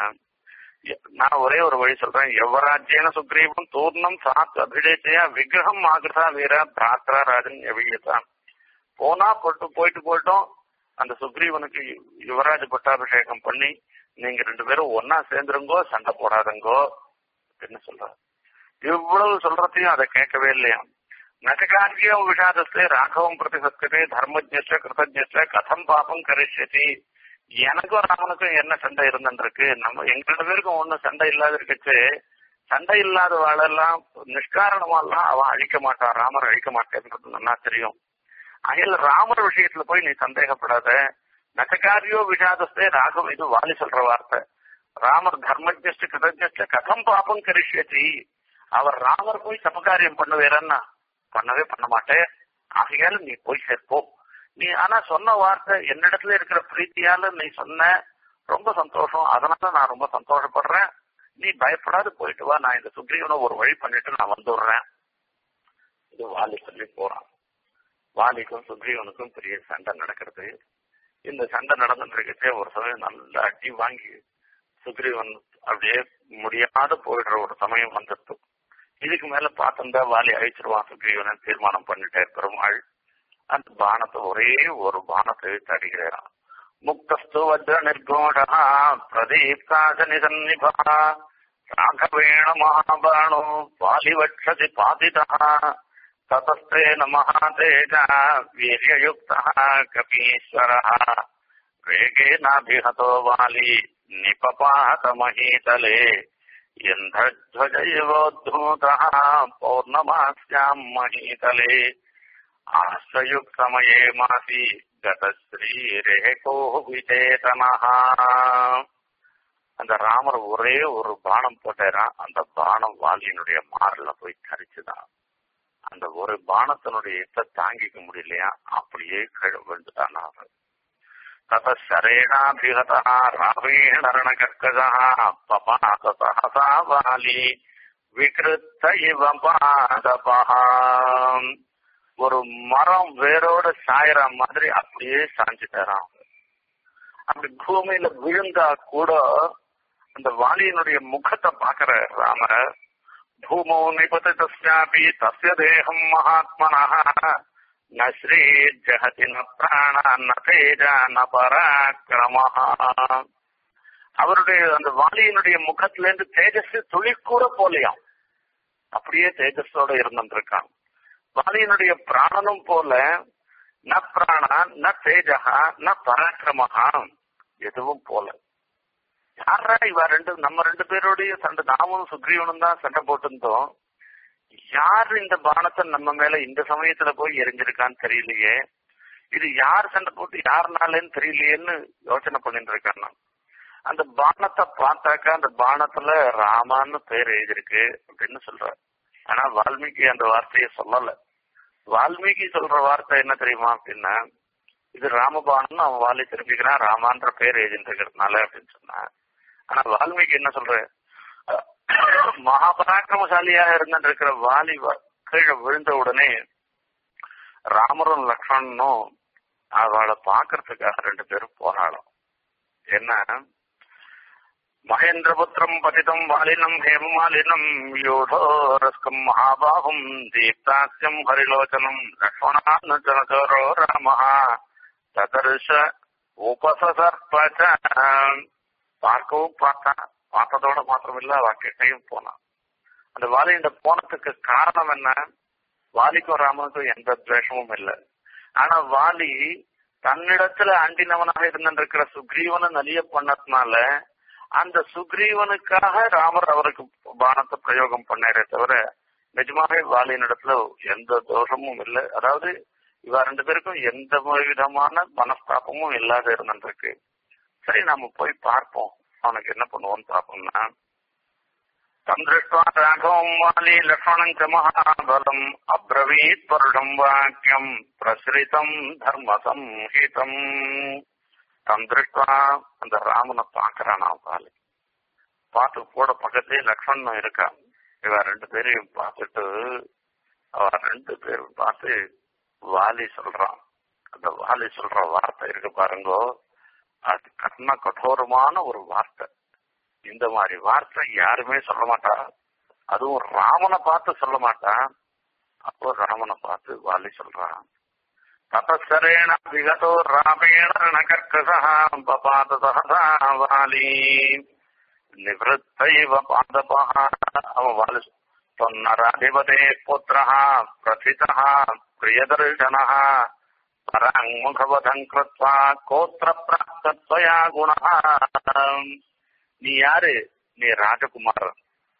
நான் ஒரே ஒரு வழி சொல்றேன் எவராஜ்யன சுக்ரீவம் தூர்ணம் சாத் அபிடேசையா விக்கிரகம் ஆகிருதா வீரா பிராத்ரா ராஜன் எவியதான் போனா போட்டு போயிட்டு போயிட்டோம் அந்த சுக்ரீவனுக்கு யுவராஜ பட்டாபிஷேகம் பண்ணி நீங்க ரெண்டு பேரும் ஒன்னா சேர்ந்துருங்கோ சண்டை போடாதங்கோ அப்படின்னு சொல்றாரு இவ்வளவு சொல்றதையும் அதை கேட்கவே இல்லையா நககாரியம் விஷாதஸ்தே ராഘவம் பிரதி சத்கதே தர்மஜ்ஞ கிருதஜ்ஞ கதம் பாபம் கரிஷ்யதி எனக்கும் ராமனுக்கும் என்ன சண்டை இருந்துருக்கு நம்ம எங்க ரெண்டு பேருக்கும் ஒண்ணும் சண்டை இல்லாத இருக்குச்சு சண்டை இல்லாத வாழெல்லாம் நிஷ்காரணமாலாம் அவன் அழிக்க மாட்டான் ராமர் அழிக்க மாட்டேன்றது நல்லா தெரியும் அகில் ராமர் விஷயத்துல போய் நீ சந்தேகப்படாத நககாரியோ விஷாதஸ்தே ராகம் இது வாலி சொல்ற வார்த்தை ராமர் தர்மஜ்ஞ கிருதஜ்ஞ கதம் பாபம் கரிஷ்யதி அவர் ராமர் போய் சமகாரியம் பண்ணுவேறன்னா பண்ணவே பண்ண மாட்டேன் ஆகையால நீ போய் சேர்ப்போ நீ ஆனா சொன்ன வார்த்தை என்னிடத்துல இருக்கிற பிரீத்தியால நீ சொன்ன ரொம்ப சந்தோஷம் அதனால நான் ரொம்ப சந்தோஷப்படுறேன் நீ பயப்படாது போயிட்டு வா நான் இந்த சுக்ரீவனை ஒரு வழி பண்ணிட்டு நான் வந்துடுறேன் இது வாலி சொல்லி போறான் வாலிக்கும் சுக்ரீவனுக்கும் பெரிய சண்டை நடக்கிறது இந்த சண்டை நடந்துட்டு இருக்கச்சே ஒரு சமயம் நல்ல அடி வாங்கி சுக்ரீவன் அப்படியே முடியாத போயிடுற ஒரு சமயம் வந்துட்டு இதுக்கு மேல பார்த்தா வாலி அழிச்சிருவான் சுக்ரீவனை தீர்மானம் பண்ணிட்டார் பெருமாள் அந்த பானத்தை ஒரே ஒரு பானத்தை தடுகிறான் முக்தஸ்து வஜ்ர நிர்கோஷா பிரதீப்காஜ நிசன்னிபா ராகவேண மகாபாணோ வாலிவட்சதி பாதிதா ததஸ்தேன மகாதேஜ வீரியயுக்தா கபீஸ்வரः வேகேனாபிஹதோ வாலி நிபபாத மஹீதலே இந்திரஜ்வஜைவோद्धூதः பௌர்ணமாஸ்யாம் மஹீதலே ஆஸ்வயுக்தமயே மாசி கதஸ்ரீரேகோ விஜேதனஹா அந்த ராமர் ஒரே ஒரு பானம் போட்டாராம் அந்த பானம் வாலியினுடைய மாறல போய் கரிச்சுதான் அந்த ஒரு பானத்தினுடைய இத்த தாங்கிக்க முடியலையா அப்படியே கழ விழுந்துட்டான் அவர் தத சரேணாபிகதா ராவேண கர்கதா பபாசா வாலி விகிருத்த இவ பாதபஹாம் ஒரு மரம் வேரோட சாயற மாதிரி அப்படியே சாஞ்சிட்டாராம் அப்படி பூமியில விழுந்தா கூட அந்த வாலியினுடைய முகத்தை பாக்குற ராமர் பூமோ நிபதி தஸ்யாபி தஸ்ய தேகம் மகாத்மனः ந ஸ்ரீ ஜகதி ந பிராண ந தேஜ ந பராக்கிரமः அவருடைய அந்த வாலியினுடைய முகத்துல இருந்து தேஜஸ் துளி கூட போலையாம் அப்படியே தேஜஸோட இருந்திருக்கான் வாலியினுடைய பிராணனும் போல ந பிராணா ந தேஜகா ந பராக்கிரமஹா எதுவும் போல யாரா இவ ரெண்டு நம்ம ரெண்டு பேரோடைய சண்டை நாமும் சுக்ரீவனும் தான் சண்டை போட்டிருந்தோம் யார் இந்த பானத்தை நம்ம மேல இந்த சமயத்துல போய் எரிஞ்சிருக்கான்னு தெரியலையே இது யார் சண்டை போட்டு யாருனாலேன்னு தெரியலையேன்னு யோசனை பண்ணிட்டு இருக்கான் நான் அந்த பானத்தை பார்த்தாக்கா அந்த பானத்துல ராமான்னு பேர் எழுதியிருக்கு அப்படின்னு சொல்ற ஆனா வால்மீகி அந்த வார்த்தையை சொல்லல வால்மீகி சொல்ற வார்த்தை என்ன தெரியுமா அப்படின்னா இது ராமபானம் அவன் வாலி திரும்பிக்கிறான் ராமான்ற பேர் எழுதிட்டு இருக்கிறதுனால அப்படின்னு சொன்னான் ஆனா வால்மீகி என்ன சொல்ற மகாபராக்கிரமசாலியாக இருந்துட்டு இருக்கிற வாலி கீழே விழுந்த உடனே ராமரும் லக்ஷ்மணனும் அவளை பாக்குறதுக்காக ரெண்டு பேரும் போராடும் என்ன மகேந்திரபுத்திரம் பதிதம் வாலினம் ஹேமமாலினம் யோதோரஸ்கம் மகாபாகும் தீப்தாஸ்யம் ஹரிலோச்சனம் லக்ஷ்மணானுச்சனச்சோரோ ராம ததர்ஷ உபசசர்பச்ச பார்க்கவும் பார்த்தா பார்த்ததோட மாத்திரம் இல்ல அவ கிட்டையும் போனான் அந்த வாலியோட போனதுக்கு காரணம் என்ன வாலிக்கும் ராமனுக்கும் எந்த துவேஷமும் இல்லை ஆனா வாலி தன்னிடத்துல அண்டினவனாக இருந்திருக்கிற சுக்ரீவனை நலிய பண்ணதுனால அந்த சுக்ரீவனுக்காக ராமர் அவருக்கு பானத்தை பிரயோகம் பண்ணாரே தவிர நிஜமாவே வாலியினிடத்துல எந்த தோஷமும் இல்லை அதாவது இவ ரெண்டு பேருக்கும் எந்த விதமான மனஸ்தாபமும் இல்லாத இருந்திருக்கு சரி நாம போய் பார்ப்போம் அவனுக்கு என்ன பண்ணுவோம்னு பார்ப்போம்னா தந்திருஷ்டுவா ராഘவம் வாலி லக்ஷ்மணம் ச மகாபலம் அப்ரவீத் பருடம் வாக்கியம் பிரசுரிதம் தர்ம சம்ஹிதம் தந்திருஷ்டுவா அந்த ராமனை பாக்குறான் வாலி பார்த்து கூட பக்கத்திலே லக்ஷ்மணன் இருக்கான் இவ ரெண்டு பேரையும் பார்த்துட்டு அவ ரெண்டு பேரும் பார்த்து வாலி சொல்றான் அந்த வாலி சொல்ற வார்த்தை இருக்கு பாருங்கோ அது கர்ண கঠோரமான ஒரு வார்த்தை இந்த மாதிரி வார்த்தை யாருமே சொல்ல மாட்டா அதுவும் ராமனை பார்த்து சொல்ல மாட்டா அப்போ ராமனை பார்த்து வாலி சொல்றான் தபசரேண விகதோ ராமேண ரணகர்கசா பபாத சகதா வாலி நிவத்தைவ பாதபா அவன் வாலி தொன்னராதிபதே புத்திரः பிரசிதः प्रियदर्शनः பராங்முகவதம் கிருத்வா கோத்திர பிராப்தத்வயா குணா நீ யாரு நீ ராஜகுமாரன்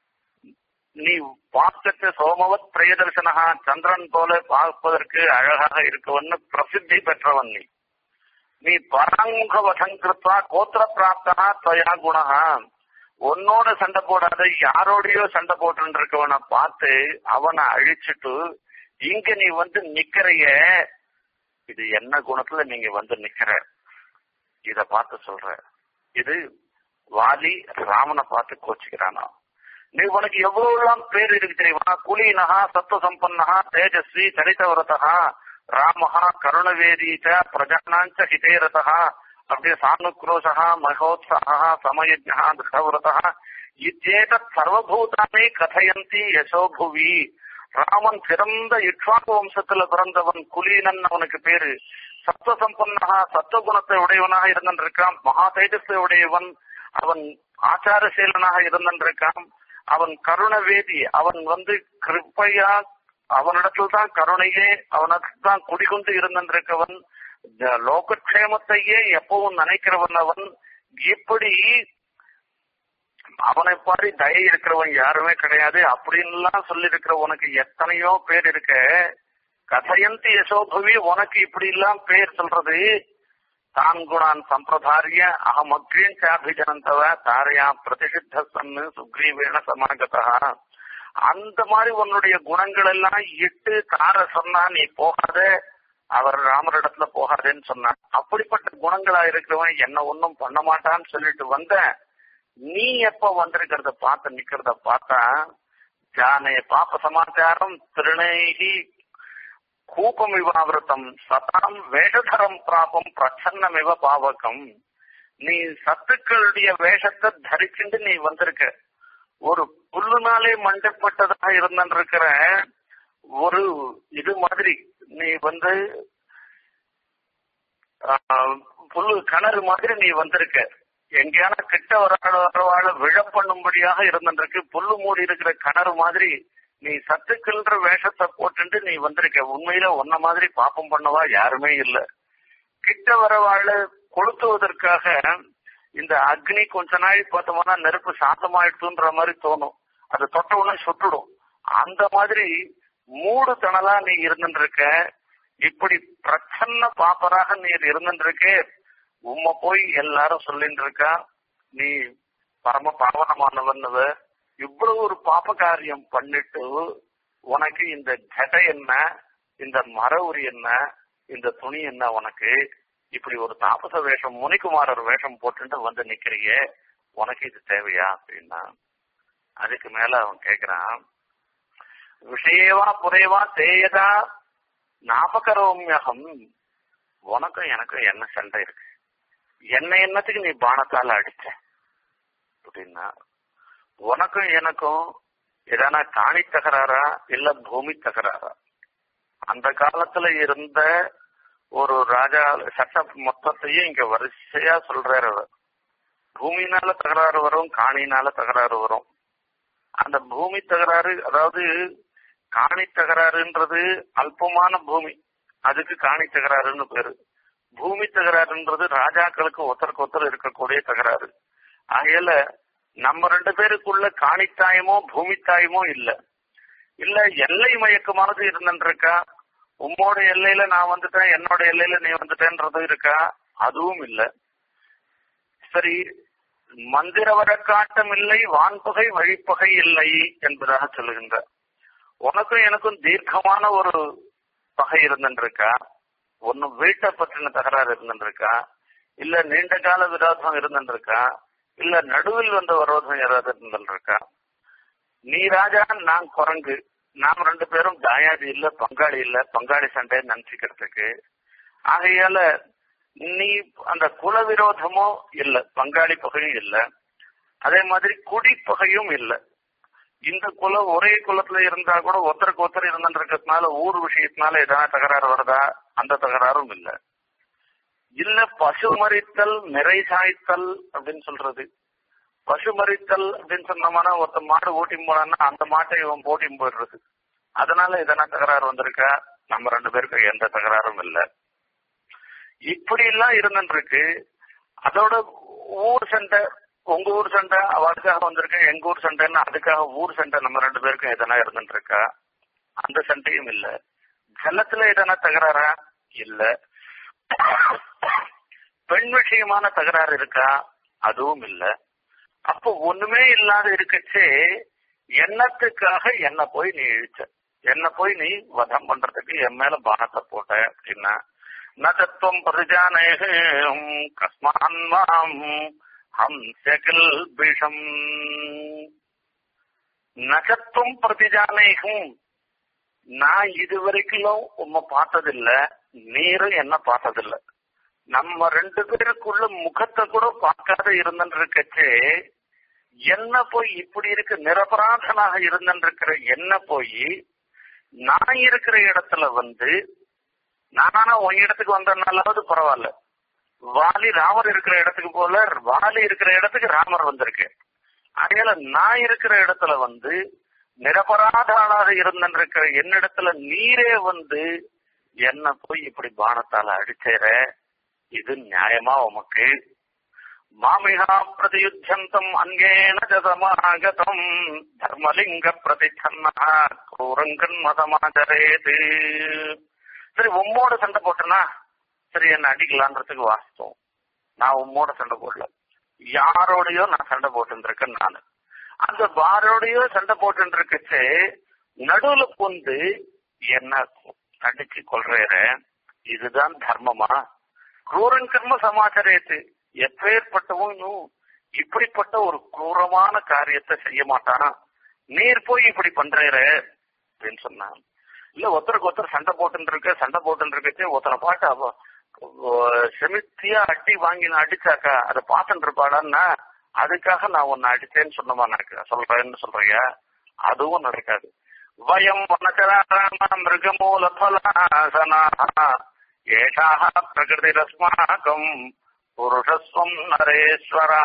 நீ பார்த்துட்டு சோமவத் பிரியதர்சனகா சந்திரன் போல பார்ப்பதற்கு அழகாக இருக்கவன்னு பிரசித்தி பெற்றவன் நீ நீ பராங்முக வதம் கிருத்வா கோத்திர பிராப்தா துவயா குணா உன்னோட சண்டை போடாத யாரோடையோ சண்டை போட்டு இருக்கவனை பார்த்து அவனை அழிச்சிட்டு இங்க நீ வந்து நிக்கிறைய இது என்ன குணத்துல நீங்க வந்து நிக்கிற இத பார்த்து சொல்ற இது வாலி ராமனை பார்த்து கோச்சிக்கிறானா நீ உனக்கு எவ்வளவு எல்லாம் பேர் இருக்கு தெரியுமா குலீனஹா சத்துவ சம்பன்னஹா தேஜஸ்வி சரிதவிரதா ராமஹா கருணவேதீச்ச பிரஜானாஞ்ச ஹிதேரதா அப்படியே சானுக்ரோஷா மகோத்சாகா சமயஜா திருடவிரதா இத்தேதத் சர்வபூதானே கதையந்தி யசோபுவி ராமன் சிறந்த இக்ஷாக்கு வம்சத்துல பிறந்தவன் குலீனன் அவனுக்கு பேரு சத்துவ சம்பன்னகா சத்துவகுணத்தை உடையவனாக இருந்திருக்கான் மகா தேஜஸை உடையவன் அவன் ஆச்சாரசீலனாக இருந்திருக்கான் அவன் கருணவேதி அவன் வந்து கிருப்பையா அவனிடத்தில் தான் கருணையே அவனிடத்தில் தான் குடிகொண்டு இருந்திருக்கவன் லோகக்ஷேமத்தையே எப்பவும் நினைக்கிறவன் அவன் இப்படி அவனை பாடி தயை இருக்கிறவன் யாருமே கிடையாது அப்படின்லாம் சொல்லி இருக்கிற உனக்கு எத்தனையோ பேர் இருக்க கதையந்தி யசோபவி உனக்கு இப்படி எல்லாம் பேர் சொல்றது தான் குணான் சம்பிரதாரிய அகமக்ரீன் சாபிஜனந்தவ தாரையா பிரதிஷித்த சன்னு சுக்ரீவேண சமாகதா அந்த மாதிரி உன்னுடைய குணங்கள் எல்லாம் இட்டு தார சொன்னா நீ போகாத அவர் ராமரிடத்துல போகாதேன்னு சொன்னான் அப்படிப்பட்ட குணங்களா இருக்கிறவன் என்ன ஒன்னும் பண்ண மாட்டான்னு சொல்லிட்டு வந்த நீ எப்ப வந்திருக்கிறத பார்த்து நிக்கிறத பார்த்தா ஜானே பாப்ப சமாச்சாரம் திருநேகி கூப்பம் இவாவிரதம் சதாம் வேஷதரம் பிராபம் பிரச்சன்னமிவ பாவகம் நீ சத்துக்களுடைய வேஷத்தை தரிச்சுட்டு நீ வந்திருக்க ஒரு புல்லுனாலே மண்டப்பட்டதாக இருந்திருக்கிற ஒரு இது மாதிரி நீ வந்து ஆஹ், புல்லு கிணறு மாதிரி நீ வந்திருக்க எங்கேயான கிட்ட வர வரவாழ விழ பண்ணும்படியாக இருந்திருக்கு புல்லு மூடி இருக்கிற கிணறு மாதிரி நீ சத்துக்கள்ன்ற வேஷத்தை போட்டுட்டு நீ வந்திருக்க உண்மையில உன்ன மாதிரி பாப்பம் பண்ணவா யாருமே இல்ல கிட்ட வரவாழ கொளுத்துவதற்காக இந்த அக்னி கொஞ்ச நாள் பார்த்தோம்னா நெருப்பு சாந்தமாயிடுதுன்ற மாதிரி தோணும் அது தொட்ட உடனே சுட்டுடும் அந்த மாதிரி மூடு தணலா நீ இருந்துருக்க இப்படி பிரச்சன்ன பாப்பராக நீ இருந்துருக்க உம்மை போய் எல்லாரும் சொல்லிட்டு இருக்கா நீ பரம பாவனமானவன்னுவ இவ்வளவு ஒரு பாப காரியம் பண்ணிட்டு உனக்கு இந்த ஜடை என்ன இந்த மர உரி என்ன இந்த துணி என்ன உனக்கு இப்படி ஒரு தாபச வேஷம் முனிக்குமாரர் வேஷம் போட்டுட்டு வந்து நிக்கிறிய உனக்கு இது தேவையா அப்படின்னா அதுக்கு மேல அவன் கேக்குறான் விஷயவா புறைவா தேயதா ஞாபகரோமியகம் உனக்கும் எனக்கும் என்ன சண்டை இருக்கு என்ன என்னத்துக்கு நீ பானத்தால அடிச்ச அப்படின்னா உனக்கும் எனக்கும் எதனா காணி தகராறா இல்ல பூமி தகராறா அந்த காலத்துல இருந்த ஒரு ராஜா சட்ட மொத்தத்தையும் இங்க வரிசையா சொல்றாரு அவர் பூமினால தகராறு வரும் காணினால தகராறு வரும் அந்த பூமி தகராறு அதாவது காணி தகராறுன்றது அல்பமான பூமி அதுக்கு காணி தகராறுன்னு பேரு பூமி தகராறுன்றது ராஜாக்களுக்கு ஒருத்தருக்கு ஒருத்தர் இருக்கக்கூடிய தகராறு ஆகையால நம்ம ரெண்டு பேருக்குள்ள காணித்தாயமோ பூமித்தாயமோ இல்ல இல்ல எல்லை மயக்கமானது இருந்துருக்கா உம்மோட எல்லையில நான் வந்துட்டேன் என்னோட எல்லையில நீ வந்துட்டேன்றது இருக்கா அதுவும் இல்ல சரி மந்திர வரக்காட்டம் இல்லை வான்பகை வழிப்பகை இல்லை என்பதாக சொல்லுகின்ற உனக்கும் எனக்கும் தீர்க்கமான ஒரு பகை இருந்துருக்கா ஒன்னு வீட்டை பற்றின தகராறு இருந்துருக்கா இல்ல நீண்ட கால விரோதம் இருந்துருக்கா இல்ல நடுவில் வந்த விரோதம் ஏதாவது இருந்துருக்கா நீ ராஜா நான் குரங்கு நாம் ரெண்டு பேரும் தாயாதி இல்ல பங்காளி இல்ல பங்காளி சண்டை நினைச்சுக்கிறதுக்கு ஆகையால நீ அந்த குல விரோதமோ இல்ல பங்காளி பகையும் இல்ல அதே மாதிரி குடி பகையும் இல்ல இந்த குலம் ஒரே குலத்துல இருந்தா கூட ஒருத்தருக்கு ஒருத்தர் இருந்துன்றதுனால ஊர் விஷயத்தினால எதனா தகராறு வருதா அந்த தகராறும் இல்ல இல்ல பசு மறித்தல் நிறை சாய்த்தல் அப்படின்னு சொல்றது பசு மறித்தல் அப்படின்னு சொன்னோம்னா ஒருத்த மாடு ஓட்டி போனான்னா அந்த மாட்டை இவன் போட்டி போயிடுறது அதனால எதனா தகராறு வந்திருக்கா நம்ம ரெண்டு பேருக்கு எந்த தகராறும் இல்ல இப்படி எல்லாம் இருந்துருக்கு அதோட ஊர் சண்டை உங்க ஊர் சண்டை அவளுக்காக வந்திருக்கேன் எங்க ஊர் சண்டைன்னு அதுக்காக ஊர் சண்டை நம்ம ரெண்டு பேருக்கும் எதனா இருந்துட்டு இருக்கா அந்த சண்டையும் இல்ல ஜலத்துல எதனா தகராறா இல்ல பெண் விஷயமான தகராறு இருக்கா அதுவும் இல்ல அப்போ ஒண்ணுமே இல்லாத இருக்கச்சே எண்ணத்துக்காக என்ன போய் நீ இழுச்ச என்ன போய் நீ வதம் பண்றதுக்கு என் மேல பானத்தை போட்ட அப்படின்னா நதத்துவம் பிரஜானேகம் கஸ்மான் மாம் ஹம்சகில் விஷம் நகத்துவம் பிரதிஜானேகம் நான் இதுவரைக்கும் உம்மை பார்த்ததில்ல நீரும் என்ன பார்த்ததில்ல நம்ம ரெண்டு பேருக்குள்ள முகத்தை கூட பார்க்காத இருந்துருக்கச்சே என்ன போய் இப்படி இருக்கு நிரபராதனாக இருந்துருக்கிற என்ன போய் நான் இருக்கிற இடத்துல வந்து நானா உன் இடத்துக்கு வந்ததுனாலாவது பரவாயில்ல வாலி ராமர் இருக்கிற இடத்துக்கு போல வாலி இருக்கிற இடத்துக்கு ராமர் வந்திருக்கு அதனால நான் இருக்கிற இடத்துல வந்து நிரபராத ஆளாக இருந்திருக்கிற என்னிடத்துல நீரே வந்து என்ன போய் இப்படி பானத்தால அடிச்சேற இது நியாயமா உமக்கு மாமிகா பிரதியுத்தந்தம் அங்கேன ஜதமாகதம் தர்மலிங்க பிரதிச்சன்னா கூரங்கன் மதமாச்சரேது சரி உம்மோட சண்டை போட்டனா சரி என்ன அடிக்கலான்றதுக்கு வாஸ்தவம் நான் உம்மோட சண்டை போடல யாரோடையோ நான் சண்டை போட்டுருக்கேன் நானு அந்த பாரோடையோ சண்டை போட்டு இருக்கச்சு நடுவுல புந்து என்ன அடிச்சு கொள்றேற இதுதான் தர்மமா குரூரன் கர்ம சமாச்சாரத்து எப்பேற்பட்டவனும் இப்படிப்பட்ட ஒரு குரூரமான காரியத்தை செய்ய மாட்டான் நீர் போய் இப்படி பண்றேற அப்படின்னு சொன்னான் இல்ல ஒருத்தருக்கு ஒருத்தர் சண்டை போட்டு இருக்க சண்டை போட்டு இருக்கச்சு ஒருத்தனை பாட்டு அவ செமித்தியா அடி வாங்கி நான் அடிச்சாக்கா அதை பார்த்துட்டு இருப்பாடான்னா அதுக்காக நான் உன்னை அடிச்சேன்னு சொன்னமா எனக்கு சொல்றேன்னு சொல்றியா அதுவும் நடக்காது வயம் வனச்சராம மிருகமூல பலாசனா ஏஷாக பிரகிருதிரஸ்மாகம் புருஷஸ்வம் நரேஸ்வரா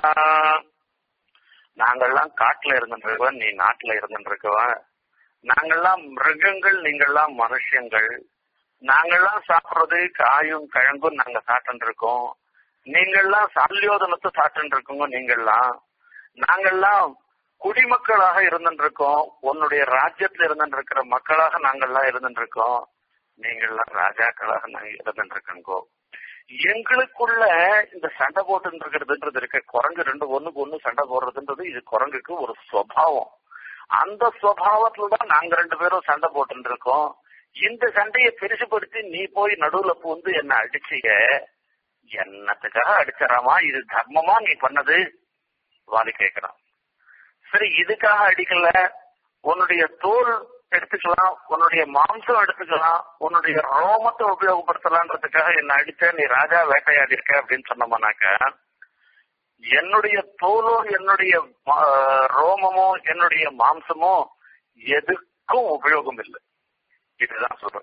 நாங்கள்லாம் காட்டுல இருந்துருக்கவன் நீ நாட்டுல இருந்துருக்கவன் நாங்கள்லாம் மிருகங்கள் நீங்கள்லாம் மனுஷங்கள் நாங்கள்லாம் சாப்பிடுறது காயும் கிழங்கும் நாங்க சாப்பிட்டு இருக்கோம் நீங்கள்லாம் சல்யோதனத்தை சாப்பிட்டு இருக்கோங்க நீங்கள்லாம் நாங்கள்லாம் குடிமக்களாக இருந்துட்டு இருக்கோம் உன்னுடைய ராஜ்யத்துல இருந்துட்டு இருக்கிற மக்களாக நாங்கள்லாம் இருந்துட்டு இருக்கோம் நீங்கள்லாம் ராஜாக்களாக நாங்க இருந்துட்டு இருக்கோங்கோ எங்களுக்குள்ள இந்த சண்டை போட்டு இருக்கிறதுன்றது இருக்க குரங்கு ரெண்டு ஒண்ணுக்கு ஒண்ணு சண்டை போடுறதுன்றது இது குரங்குக்கு ஒரு சுவாவம் அந்த சுவாவத்துல தான் நாங்க ரெண்டு பேரும் சண்டை போட்டு இருக்கோம் இந்த சண்டையை பெருசுபடுத்தி நீ போய் நடுவுல பூந்து என்ன அடிச்சிய என்னத்துக்காக அடிச்சறாமா இது தர்மமா நீ பண்ணது வாலி கேட்கிறான் சரி இதுக்காக அடிக்கல உன்னுடைய தோல் எடுத்துக்கலாம் உன்னுடைய மாம்சம் எடுத்துக்கலாம் உன்னுடைய ரோமத்தை உபயோகப்படுத்தலான்றதுக்காக என்ன அடிச்ச நீ ராஜா வேட்டையாடி இருக்க அப்படின்னு சொன்னோம்னாக்க என்னுடைய தோலோ என்னுடைய ரோமமோ என்னுடைய மாம்சமோ எதுக்கும் உபயோகம் இல்லை இதுதான் சொல்றேன்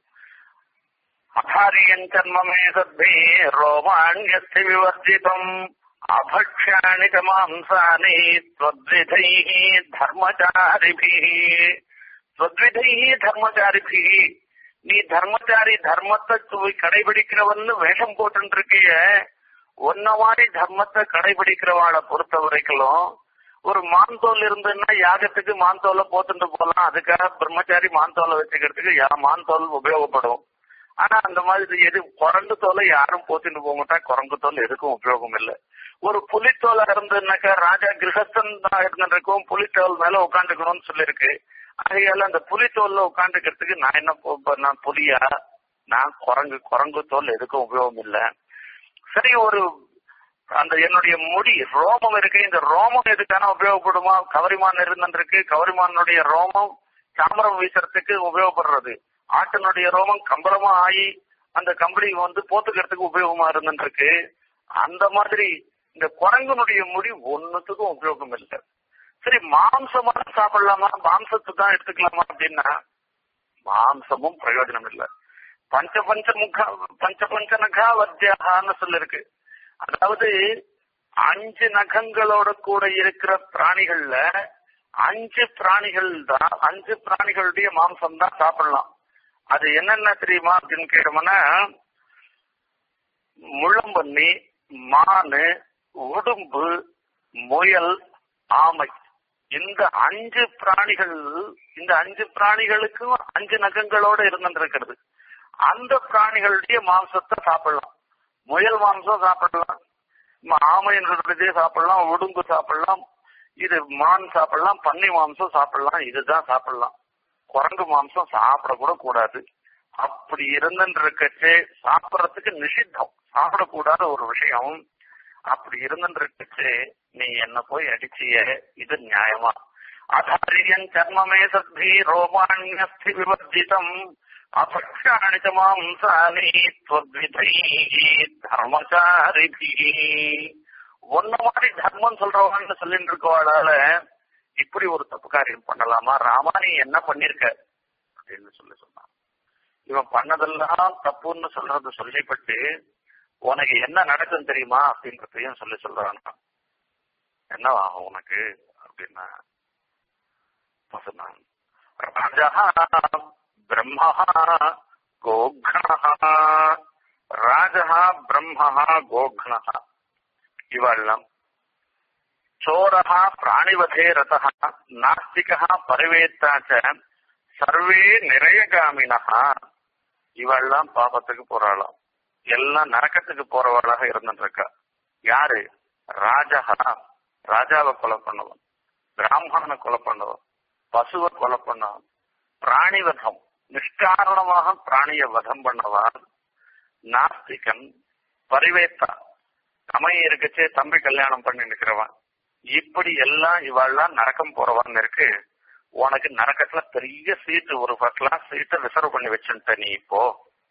அகாரியன் கர்மமே சத்தே ரோமாண்யஸ்தி விவர்ஜிதம் அபக்ஷாணி மாம்சானி त्वद्विधैः धर्मचारिभिः त्वद्विधैः धर्मचारिभिः நீ தர்மச்சாரி தர்மத்தை கடைபிடிக்கிறவன்னு வேஷம் போட்டு இருக்கிய ஒன்ன மாதிரி தர்மத்தை கடைபிடிக்கிறவாளை பொறுத்த வரைக்கும் ஒரு மான்தோல் இருந்ததுன்னா யாகத்துக்கு மான்தோலை போத்துட்டு போலாம் அதுக்காக பிரம்மச்சாரி மான்தோலை வச்சுக்கிறதுக்கு மான்தோல் உபயோகப்படும் ஆனா அந்த மாதிரி எது குரங்கு தோலை யாரும் போத்திட்டு போக மாட்டா குரங்கு தோல் எதுக்கும் உபயோகம் இல்லை ஒரு புலித்தோலா இருந்ததுனாக்கா ராஜா கிரகஸ்தன் இருந்திருக்கும் புலித்தோல் மேல உட்காந்துக்கணும்னு சொல்லியிருக்கு ஆகையால அந்த புலித்தோல்ல உட்காந்துக்கிறதுக்கு நான் என்ன நான் புலியா நான் குரங்கு குரங்கு தோல் எதுக்கும் உபயோகம் இல்லை சரி ஒரு அந்த என்னுடைய முடி ரோமம் இருக்கு இந்த ரோமம் எதுக்கான உபயோகப்படுமா கவரிமான் இருந்திருக்கு கவரிமானுடைய ரோமம் சாமரம் வீசுறதுக்கு உபயோகப்படுறது ஆட்டினுடைய ரோமம் கம்பளமா ஆகி அந்த கம்பளி வந்து போத்துக்கிறதுக்கு உபயோகமா இருந்துருக்கு அந்த மாதிரி இந்த குரங்கனுடைய முடி ஒன்னுத்துக்கும் உபயோகம் இல்லை சரி மாம்சமான சாப்பிடலாமா மாம்சத்தை தான் எடுத்துக்கலாமா அப்படின்னா மாம்சமும் பிரயோஜனம் இல்லை பஞ்ச பஞ்ச முக பஞ்ச பஞ்ச நகா வத்தியாகான்னு சொல்லிருக்கு அதாவது அஞ்சு நகங்களோட கூட இருக்கிற பிராணிகள்ல அஞ்சு பிராணிகள் தான் அஞ்சு பிராணிகளுடைய மாம்சம் தான் சாப்பிடலாம் அது என்னென்ன தெரியுமா அப்படின்னு கேட்டோம்னா முள்ளம்பன்னி மானு உடும்பு முயல் ஆமை இந்த அஞ்சு பிராணிகள் இந்த அஞ்சு பிராணிகளுக்கும் அஞ்சு நகங்களோட இருந்துருக்கிறது அந்த பிராணிகளுடைய மாംசத்தை சாப்பிடலாம் முயல் மாംசம் சாப்பிடலாம் ஆமைன்றதே சாப்பிடலாம் உடும்பு சாப்பிடலாம் இது மான் சாப்பிடலாம் பன்னி மாംசம் சாப்பிடலாம் இதுதான் சாப்பிடலாம் குரங்கு மாംசம் சாப்பிடக்கூட கூடாது அப்படி இருந்துருக்கச்சே சாப்பிடறதுக்கு நிஷித்தம் சாப்பிடக்கூடாத ஒரு விஷயம் அப்படி இருந்துருக்கச்சே நீ என்ன போய் அடிச்சிய இது நியாயமா அதாரியன் கர்மமே சத்தி ரோமாண்யஸ்தி விவர்ஜிதம் அபக்ஷாணி மாம்சானி त्वद्विधै தர்மசாரிபி ஒன்ன மாதிரி தர்மம் சொல்றவான்னு சொல்லிட்டு இருக்கவாளால இப்படி ஒரு தப்பு காரியம் பண்ணலாமா ராமா நீ என்ன பண்ணிருக்க அப்படின்னு சொல்லி சொன்னான் இவன் பண்ணதெல்லாம் தப்புன்னு சொல்றது சொல்லிப்பட்டு உனக்கு என்ன நடக்கும் தெரியுமா அப்படின்றதையும் சொல்லி சொல்றான் என்ன ஆகும் உனக்கு அப்படின்னா சொன்னான் ராஜா பிரம்மா கோக்ணா ராஜா பிரம்மா கோக்ணா இவெல்லாம் சோரா பிராணிவதே ரதா நாஸ்திகா பரிவேத்தாச்ச சர்வே நிறையகாமினா இவெல்லாம் பாபத்துக்கு போறாளாம் எல்லாம் நரக்கத்துக்கு போறவர்களாக இருந்துருக்கா யாரு ராஜா ராஜாவை கொலை பண்ணவன் பிராமணனை கொலை பண்ணவன் பசுவை கொலை பண்ணவன் பிராணி வதம் நிஷ்காரணமாக பிராணிய வதம் பண்ணவன் நாஸ்திகன் பரிவேத்தா தமைய இருக்கச்சே தம்பி கல்யாணம் பண்ணி நிக்கிறவன் இப்படி எல்லாம் இவாள்லாம் நரக்கம் போறவான்னு இருக்கு உனக்கு நரக்கத்துல பெரிய சீட்டு ஒரு ஃபர்ஸ்ட் கிளாஸ் சீட்டை ரிசர்வ் பண்ணி வச்சுட்ட நீ இப்போ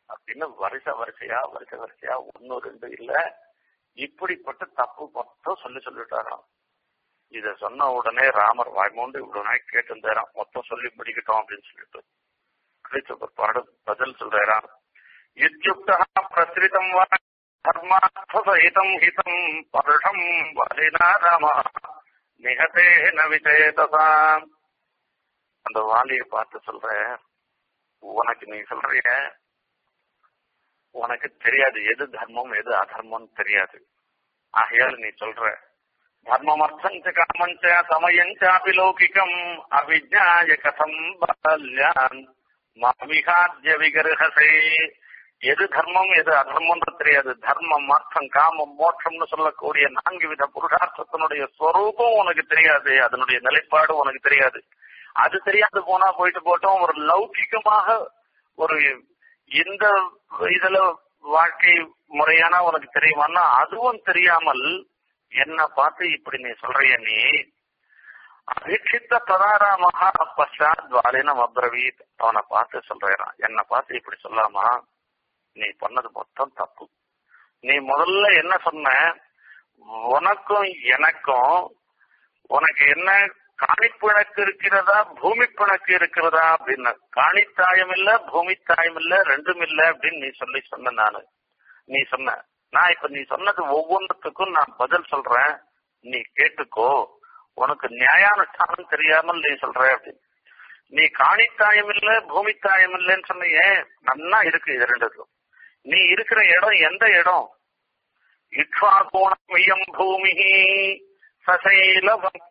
அப்படின்னு வருஷ வரிசையா வருஷ வரிசையா ஒன்னு ரெண்டு இல்ல இப்படிப்பட்ட தப்பு மொத்தம் சொல்லி சொல்லிட்டாராம் இத சொன்ன உடனே ராமர் வாய்மூண்டு இவ்வளவு நாள் கேட்டிருந்தாராம் மொத்தம் சொல்லி முடிக்கட்டும் அப்படின்னு சொல்லிட்டு கழிச்ச பிற்பாடு பதில் சொல்றாராம் இத்யுக்தா பிரசுரிதம் வா தர்மார்த்தசகிதம் ஹிதம் பருஷம் வலினா ராம நிகதே நவிச்சேதசா அந்த வாலியை பார்த்து சொல்ற உனக்கு நீ சொல்றிய உனக்கு தெரியாது எது தர்மம் எது அதர்மம் தெரியாது ஆகையால் நீ சொல்ற தர்மமர்த்தம் ச காமம் ச சமயம் சாபி லௌகிகம் அவிஜாய கதம் பால்யான் மாமிகாத்ய விகர்ஹசே எது தர்மம் எது அதர்மம்னு தெரியாது தர்மம் அர்த்தம் காமம் மோட்சம்னு சொல்லக்கூடிய நான்கு வித புருஷார்த்தத்தினுடைய ஸ்வரூபம் உனக்கு தெரியாது அதனுடைய நிலைப்பாடு உனக்கு தெரியாது அது தெரியாது போனா போயிட்டு போட்டோம் ஒரு லௌகிகமாக ஒரு இந்த இதுல வாழ்க்கை முறையான உனக்கு தெரியுமான்னா அதுவும் தெரியாமல் என்ன பார்த்து இப்படி நீ சொல்றிய நீ அதிக்ஷித்த ததாராமஹா பஷாத் வாலினம் அப்ரவீத் அவனை பார்த்து சொல்றான் என்ன பார்த்து இப்படி சொல்லாமா நீ பண்ணது மொத்தம் தப்பு நீ முதல்ல என்ன சொன்ன உனக்கும் எனக்கும் உனக்கு என்ன காணிப்பிணக்கு இருக்கிறதா பூமி பிணக்கு இருக்கிறதா அப்படின்னு காணித்தாயம் இல்ல பூமி தாயம் இல்ல ரெண்டும் இல்ல அப்படின்னு நீ சொல்லி சொன்ன நானு நீ சொன்ன நான் இப்ப நீ சொன்னது ஒவ்வொன்றுத்துக்கும் நான் பதில் சொல்றேன் நீ கேட்டுக்கோ உனக்கு நியாயானுஷ்டானம் தெரியாமல் நீ சொல்ற அப்படின்னு நீ காணித்தாயம் இல்ல பூமி தாயம் இல்லைன்னு சொன்னியே நன்னா இருக்கு இது ரெண்டுக்கும் நீ இருக்கிற இடம் எந்த இடம் இக்ஷ்வாகோணம் இயம் பூமி சசைலவம்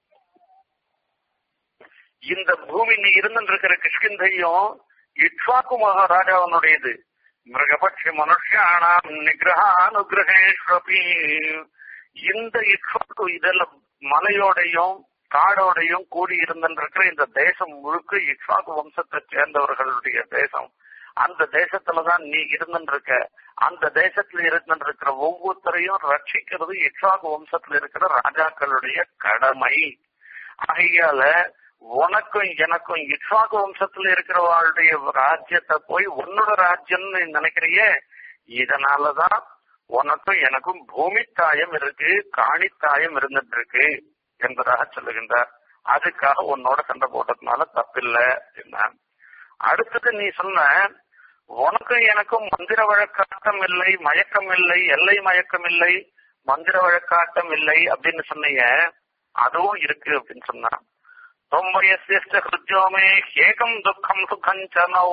இந்த பூமி நீ இருந்துருக்கிற கிஷ்கிந்தையும் இக்ஷ்வாக்கு மகாராஜாவனுடையது மிருகபட்சி மனுஷியானாம் நிகிரகானுகிரகேஸ்வபி இந்த இக்ஷ்வாக்கு இதெல்லாம் மலையோடையும் காடோடையும் கூடி இருந்திருக்கிற இந்த தேசம் முழுக்க இக்ஷ்வாக்கு வம்சத்தை சேர்ந்தவர்களுடைய தேசம் அந்த தேசத்துலதான் நீ இருந்துருக்க அந்த தேசத்துல இருந்துருக்கிற ஒவ்வொருத்தரையும் ரட்சிக்கிறது இக்ஷாகு வம்சத்துல இருக்கிற ராஜாக்களுடைய கடமை ஆகையால உனக்கும் எனக்கும் இக்ஷாகு வம்சத்துல இருக்கிறவளுடைய ராஜ்யத்தை போய் உன்னோட ராஜ்யம்னு நினைக்கிறியே இதனாலதான் உனக்கும் எனக்கும் பூமி தாயம் இருக்கு காணித்தாயம் இருந்துட்டு இருக்கு என்பதாக சொல்லுகின்றார் அதுக்காக உன்னோட சண்டை போட்டதுனால தப்பில்லை என்ன அடுத்தது நீ சொன்ன உனக்கும் எனக்கும் மந்திர வழக்காட்டம் இல்லை மயக்கம் இல்லை எல்லை மயக்கம் இல்லை மந்திர வழக்காட்டம் இல்லை அப்படின்னு சொன்னீங்க அதுவும் இருக்கு அப்படின்னு சொன்னான் தொம்பயசிய ஹிருஜோமே ஏகம் துக்கம் சுகஞ்சனோ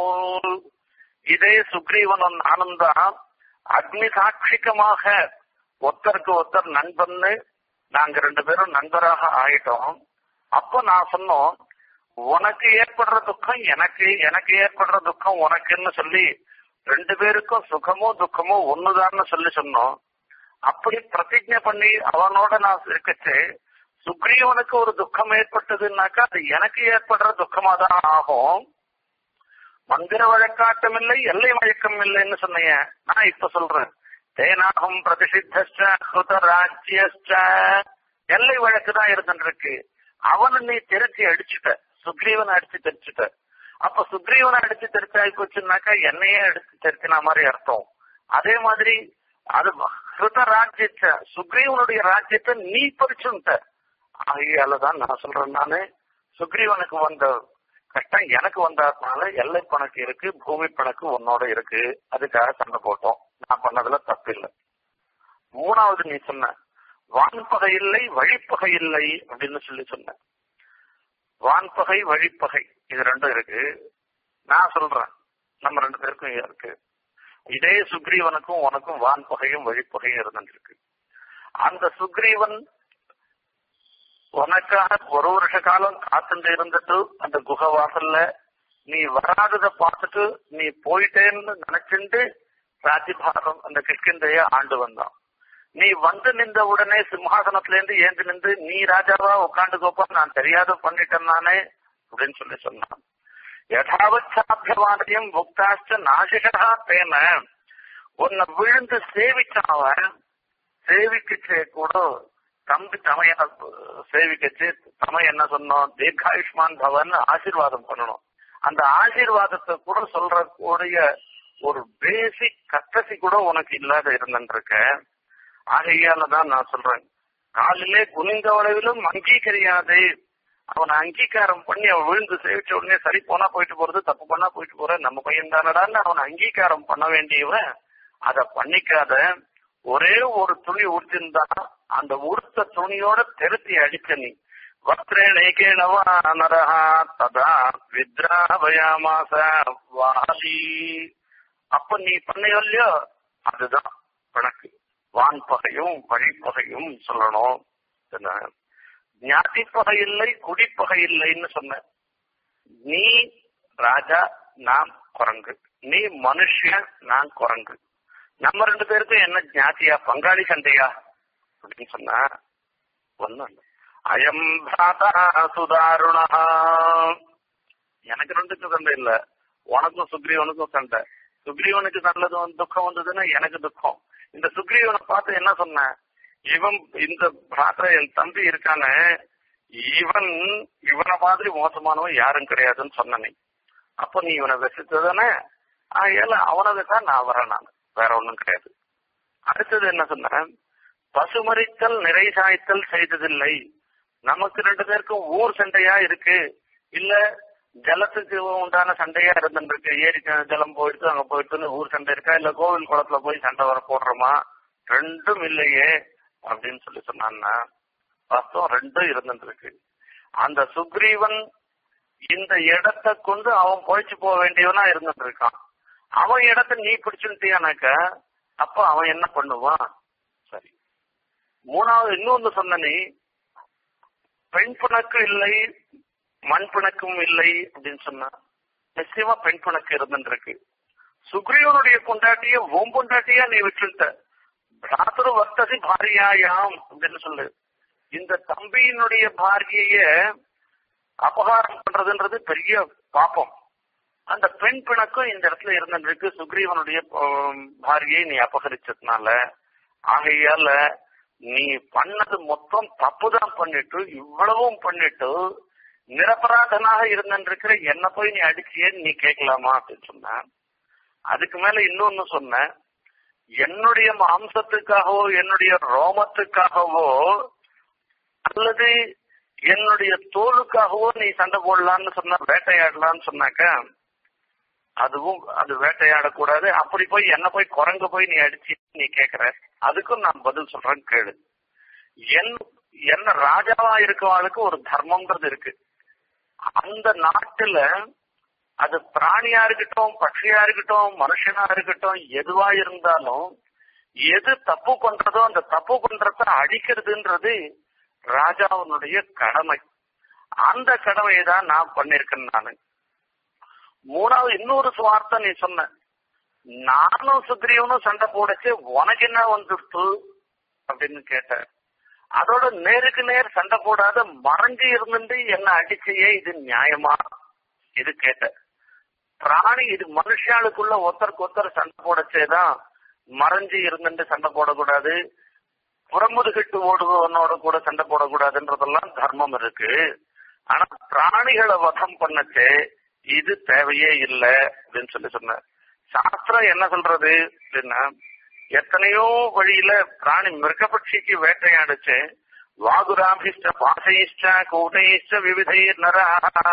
இதே சுக்ரீவன் நானும் தான் அக்னி சாட்சிகமாக ஒருத்தருக்கு ஒருத்தர் நண்பன்னு நாங்க ரெண்டு பேரும் நண்பராக ஆயிட்டோம் அப்போ நான் சொன்னோம் உனக்கு ஏற்படுற துக்கம் எனக்கு எனக்கு ஏற்படுற துக்கம் உனக்குன்னு சொல்லி ரெண்டு பேருக்கும் சுகமோ துக்கமோ ஒண்ணுதான்னு சொல்லி சொன்னோம் அப்படி பிரதிஜை பண்ணி அவனோட நான் இருக்கச்சு சுக்ரீவனுக்கு ஒரு துக்கம் ஏற்பட்டதுன்னாக்கா அது எனக்கு ஏற்படுற துக்கமா தான் ஆகும் மந்திர வழக்காட்டம் இல்லை எல்லை மயக்கம் இல்லைன்னு சொன்னீங்க நான் இப்ப சொல்றேன் தேனாகம் பிரதிஷித்த ராஜ்யஸ்ட எல்லை வழக்கு தான் இருந்துருக்கு அவனை நீ திருச்சி அடிச்சுட்ட சுக்ரீவனை அடிச்சு தெரிச்சுட்ட அப்ப சுக்ரீவனை அடிச்சு தெரிச்சாய் போச்சுன்னாக்கா என்னையே அடிச்சு தெரிச்சின மாதிரி அர்த்தம் அதே மாதிரி அது ஹிருத ராஜ்யத்தை சுக்ரீவனுடைய ராஜ்யத்தை நீ பறிச்சுட்ட ஆகையாலதான் நான் சொல்றேன் நானு சுக்ரீவனுக்கு வந்த கஷ்டம் எனக்கு வந்ததுனால எல்லை பணக்கு இருக்கு பூமி பணக்கு உன்னோட இருக்கு அதுக்காக சண்டை போட்டோம் நான் பண்ணதுல தப்பு இல்லை மூணாவது நீ சொன்ன வான்பகை இல்லை வழிப்பகை இல்லை அப்படின்னு சொல்லி சொன்ன வான்பகை வழிப்பகை இது ரெண்டும் இருக்கு நான் சொல்றேன் நம்ம ரெண்டு பேருக்கும் இருக்கு இதே சுக்ரீவனுக்கும் உனக்கும் வான்பகையும் வழிப்பகையும் இருந்துருக்கு அந்த சுக்ரீவன் உனக்காக ஒரு வருஷ காலம் காத்துட்டு இருந்துட்டு அந்த குகை வாசல்ல நீ வராதத பார்த்துட்டு நீ போயிட்டேன்னு நினைச்சுட்டு ராஜ்யபாரம் அந்த கிஷ்கிந்தைய ஆண்டு வந்தான் நீ வந்து நின்ற உடனே சிம்ஹாசனத்துல இருந்து ஏந்து நின்று நீ ராஜாவா உட்காந்துக்கோப்பா நான் தெரியாத பண்ணிட்டேன் நானே அப்படின்னு சொல்லி சொன்னான் யதாவச்சாபியவானையும் முக்தாச்ச நாசிகா தேன உன்னை விழுந்து சேவிச்சாவன் சேவிக்கச்சே கூட தம்பி தமைய சேவிக்கச்சு தமை என்ன சொன்னோம் தீர்காயுஷ்மான் பவன் ஆசீர்வாதம் பண்ணணும் அந்த ஆசீர்வாதத்தை கூட சொல்ற கூடிய ஒரு பேசிக் கத்தசி கூட உனக்கு இல்லாத இருந்திருக்க ஆகையால தான் நான் சொல்றேன் காலிலே குனிந்த அளவிலும் அங்கீகரியாது அவனை அங்கீகாரம் பண்ணி அவன் விழுந்து சேவிச்ச உடனே சரி போனா போயிட்டு போறது தப்பு பண்ணா போயிட்டு போற நம்ம பையன் தானடான்னு அவனை அங்கீகாரம் பண்ண வேண்டியவன் அத பண்ணிக்காத ஒரே ஒரு துணி உடுத்திருந்தா அந்த உடுத்த துணியோட திருத்தி அடிச்ச நீ வஸ்திரேணேகேணவா நரஹா ததா வித்ராவயாமாச வாலி அப்ப நீ பண்ணையோ இல்லையோ அதுதான் கணக்கு வான் பகையும் வழிப்பகையும் சொல்லணும் ஞாதி பகை இல்லை குடிப்பகை இல்லைன்னு சொன்ன நீ ராஜா நான் குரங்கு நீ மனுஷன் நான் குரங்கு நம்ம ரெண்டு பேருக்கும் என்ன ஞாத்தியா பங்காளி சண்டையா அப்படின்னு சொன்னா ஒண்ணும் இல்லை அயம் பிராதா சுதாருணா எனக்கு ரெண்டுக்கும் சண்டை இல்ல உனக்கும் சுக்ரீவனுக்கும் சண்டை சுக்ரீவனுக்கு நல்லது துக்கம் வந்ததுன்னா எனக்கு துக்கம் இந்த சுக்ரீவனை பார்த்து என்ன சொன்ன இவன் இந்த பிராத்திர என் தம்பி இருக்கானே இவன் இவனை மாதிரி மோசமானவன் யாரும் கிடையாதுன்னு சொன்ன நீ அப்ப நீ இவனை வசித்ததானே ஆகையால அவனை தான் நான் வரேன் நான் வேற ஒண்ணும் கிடையாது அடுத்தது என்ன சொன்ன பசுமரித்தல் நிறை சாய்த்தல் செய்ததில்லை நமக்கு ரெண்டு பேருக்கும் ஊர் சண்டையா இருக்கு இல்ல ஜலத்துக்கு உண்டான சண்டையா இருந்துருக்கு ஏரி ஜலம் போயிட்டு அங்க போயிட்டு ஊர் சண்டை இருக்கா இல்ல கோவில் குளத்துல போய் சண்டை வர போடுறோமா ரெண்டும் இல்லையே அப்படின்னு சொல்லி சொன்னான்னா வாஸ்தவம் ரெண்டும் இருந்துருக்கு அந்த சுக்ரீவன் இந்த இடத்தை கொண்டு அவன் பொழைச்சு போக வேண்டியவனா இருந்துட்டு இருக்கான் அவன் இடத்த நீ பிடிச்சுட்டியானாக்க அப்ப அவன் என்ன பண்ணுவான் சரி மூணாவது இன்னொன்னு சொன்ன நீ பெண் பிணக்கு இல்லை மண் பிணக்கும் இல்லை அப்படின்னு சொன்னா நிச்சயமா பெண் பிணக்கு இருந்துருக்கு சுக்ரீவனுடைய கொண்டாட்டிய ஓம் கொண்டாட்டியா நீ விட்டுட்ட பிராத்தரு வர்த்தசி பாரியாயாம் அப்படின்னு சொல்லு இந்த தம்பியினுடைய பாரியைய அபகாரம் பண்றதுன்றது பெரிய பாப்பம் அந்த பெண் பிணக்கும் இந்த இடத்துல இருந்துருக்கு சுக்ரீவனுடைய பாரியை நீ அபகரிச்சதுனால ஆகையால நீ பண்ணது மொத்தம் தப்புதான் பண்ணிட்டு இவ்வளவும் பண்ணிட்டு நிரபராதனாக இருந்திருக்கிற என்ன போய் நீ அடிச்சியேன்னு நீ கேட்கலாமா அப்படின்னு சொன்ன அதுக்கு மேல இன்னொன்னு சொன்ன என்னுடைய மாம்சத்துக்காகவோ என்னுடைய ரோமத்துக்காகவோ அல்லது என்னுடைய தோலுக்காகவோ நீ சண்டை போடலான்னு சொன்ன வேட்டையாடலான்னு சொன்னாக்க அதுவும் அது வேட்டையாடக்கூடாது அப்படி போய் என்ன போய் குரங்கு போய் நீ அடிச்சு நீ கேக்குற அதுக்கும் நான் பதில் சொல்றேன் கேளு என் என்ன ராஜாவா இருக்கவாளுக்கு ஒரு தர்மம்ன்றது இருக்கு அந்த நாட்டுல அது பிராணியா இருக்கட்டும் பட்சியா இருக்கட்டும் மனுஷனா இருக்கட்டும் எதுவா இருந்தாலும் எது தப்பு பண்றதோ அந்த தப்பு பண்றத அடிக்கிறதுன்றது ராஜாவினுடைய கடமை அந்த கடமையை தான் நான் பண்ணிருக்கேன் நானு மூணாவது இன்னொரு சுவார்த்தை நீ சொன்ன நானும் சுக்ரீவனும் சண்டை போடச்சு உனக்கு என்ன வந்துடுத்து அப்படின்னு கேட்ட அதோட நேருக்கு நேர் சண்டை போடாத மறைஞ்சு இருந்துட்டு என்ன அடிச்சையே இது நியாயமா இது கேட்ட பிராணி இது மனுஷாளுக்குள்ள ஒருத்தருக்கு ஒருத்தர் சண்டை போடச்சேதான் மறைஞ்சு இருந்துட்டு சண்டை போடக்கூடாது புறமுதுகிட்டு ஓடுவனோட கூட சண்டை போடக்கூடாதுன்றதெல்லாம் தர்மம் இருக்கு ஆனா பிராணிகளை வதம் பண்ணச்சே இது தேவையே இல்லை அப்படின்னு சொல்லி சொன்ன சாஸ்திரம் என்ன சொல்றது அப்படின்னா எத்தனையோ வழியில பிராணி மிருகபட்சிக்கு வேட்டையாடுச்சு வாகுராபிஷ்ட பாசைஷ்ட கூட்டைஷ்ட விவிதை நரா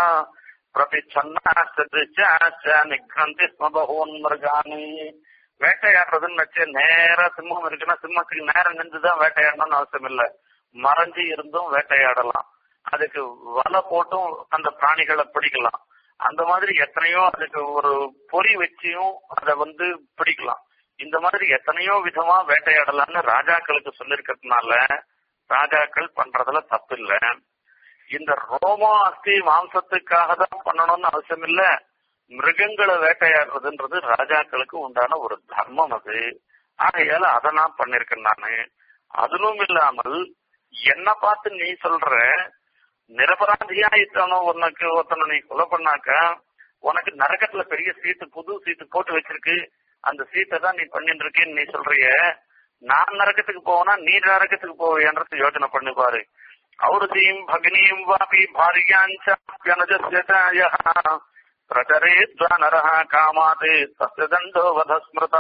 பிரபிச்சன்னாச்ச நிகந்தி ஸ்மபகோன் மிருகானி வேட்டையாடுறதுன்னு வச்சு நேரா சிம்மம் இருக்குன்னா சிம்மத்துக்கு நேரம் நின்றுதான் வேட்டையாடணும்னு அவசியம் இல்லை மறைஞ்சு இருந்தும் வேட்டையாடலாம் அதுக்கு வலை போட்டும் அந்த பிராணிகளை பிடிக்கலாம் அந்த மாதிரி எத்தனையோ அதுக்கு ஒரு பொறி வச்சியும் அதை வந்து பிடிக்கலாம் இந்த மாதிரி எத்தனையோ விதமா வேட்டையாடலாம்னு ராஜாக்களுக்கு சொல்லிருக்கிறதுனால ராஜாக்கள் பண்றதுல தப்பு இல்ல இந்த ரோமோ அஸ்தி மாம்சத்துக்காக தான் பண்ணணும்னு அவசியம் இல்ல மிருகங்களை வேட்டையாடுறதுன்றது ராஜாக்களுக்கு உண்டான ஒரு தர்மம் அது ஆகையால அதை நான் பண்ணிருக்கேன் நானு அதுவும் இல்லாமல் என்ன பார்த்து நீ சொல்ற நிரபராதியா இத்தனோ உனக்கு ஒருத்தனை நீ கொலை பண்ணாக்க உனக்கு நரகத்துல பெரிய சீட்டு புது சீட்டு போட்டு வச்சிருக்கு அந்த சீட்டை தான் நீ பண்ணிட்டு இருக்கேன்னு நீ சொல்றிய நான் நரகத்துக்கு போவனா நீ நரகத்துக்கு போவியன்றது யோசனை பண்ணி பாரு ஔரதீம் பகினீம் வாபி பாரியாஞ்சனஜஸ்ய பிரச்சரேத்வா நரஹ காமாத் தஸ்ய தண்டோ வத ஸ்மிருதா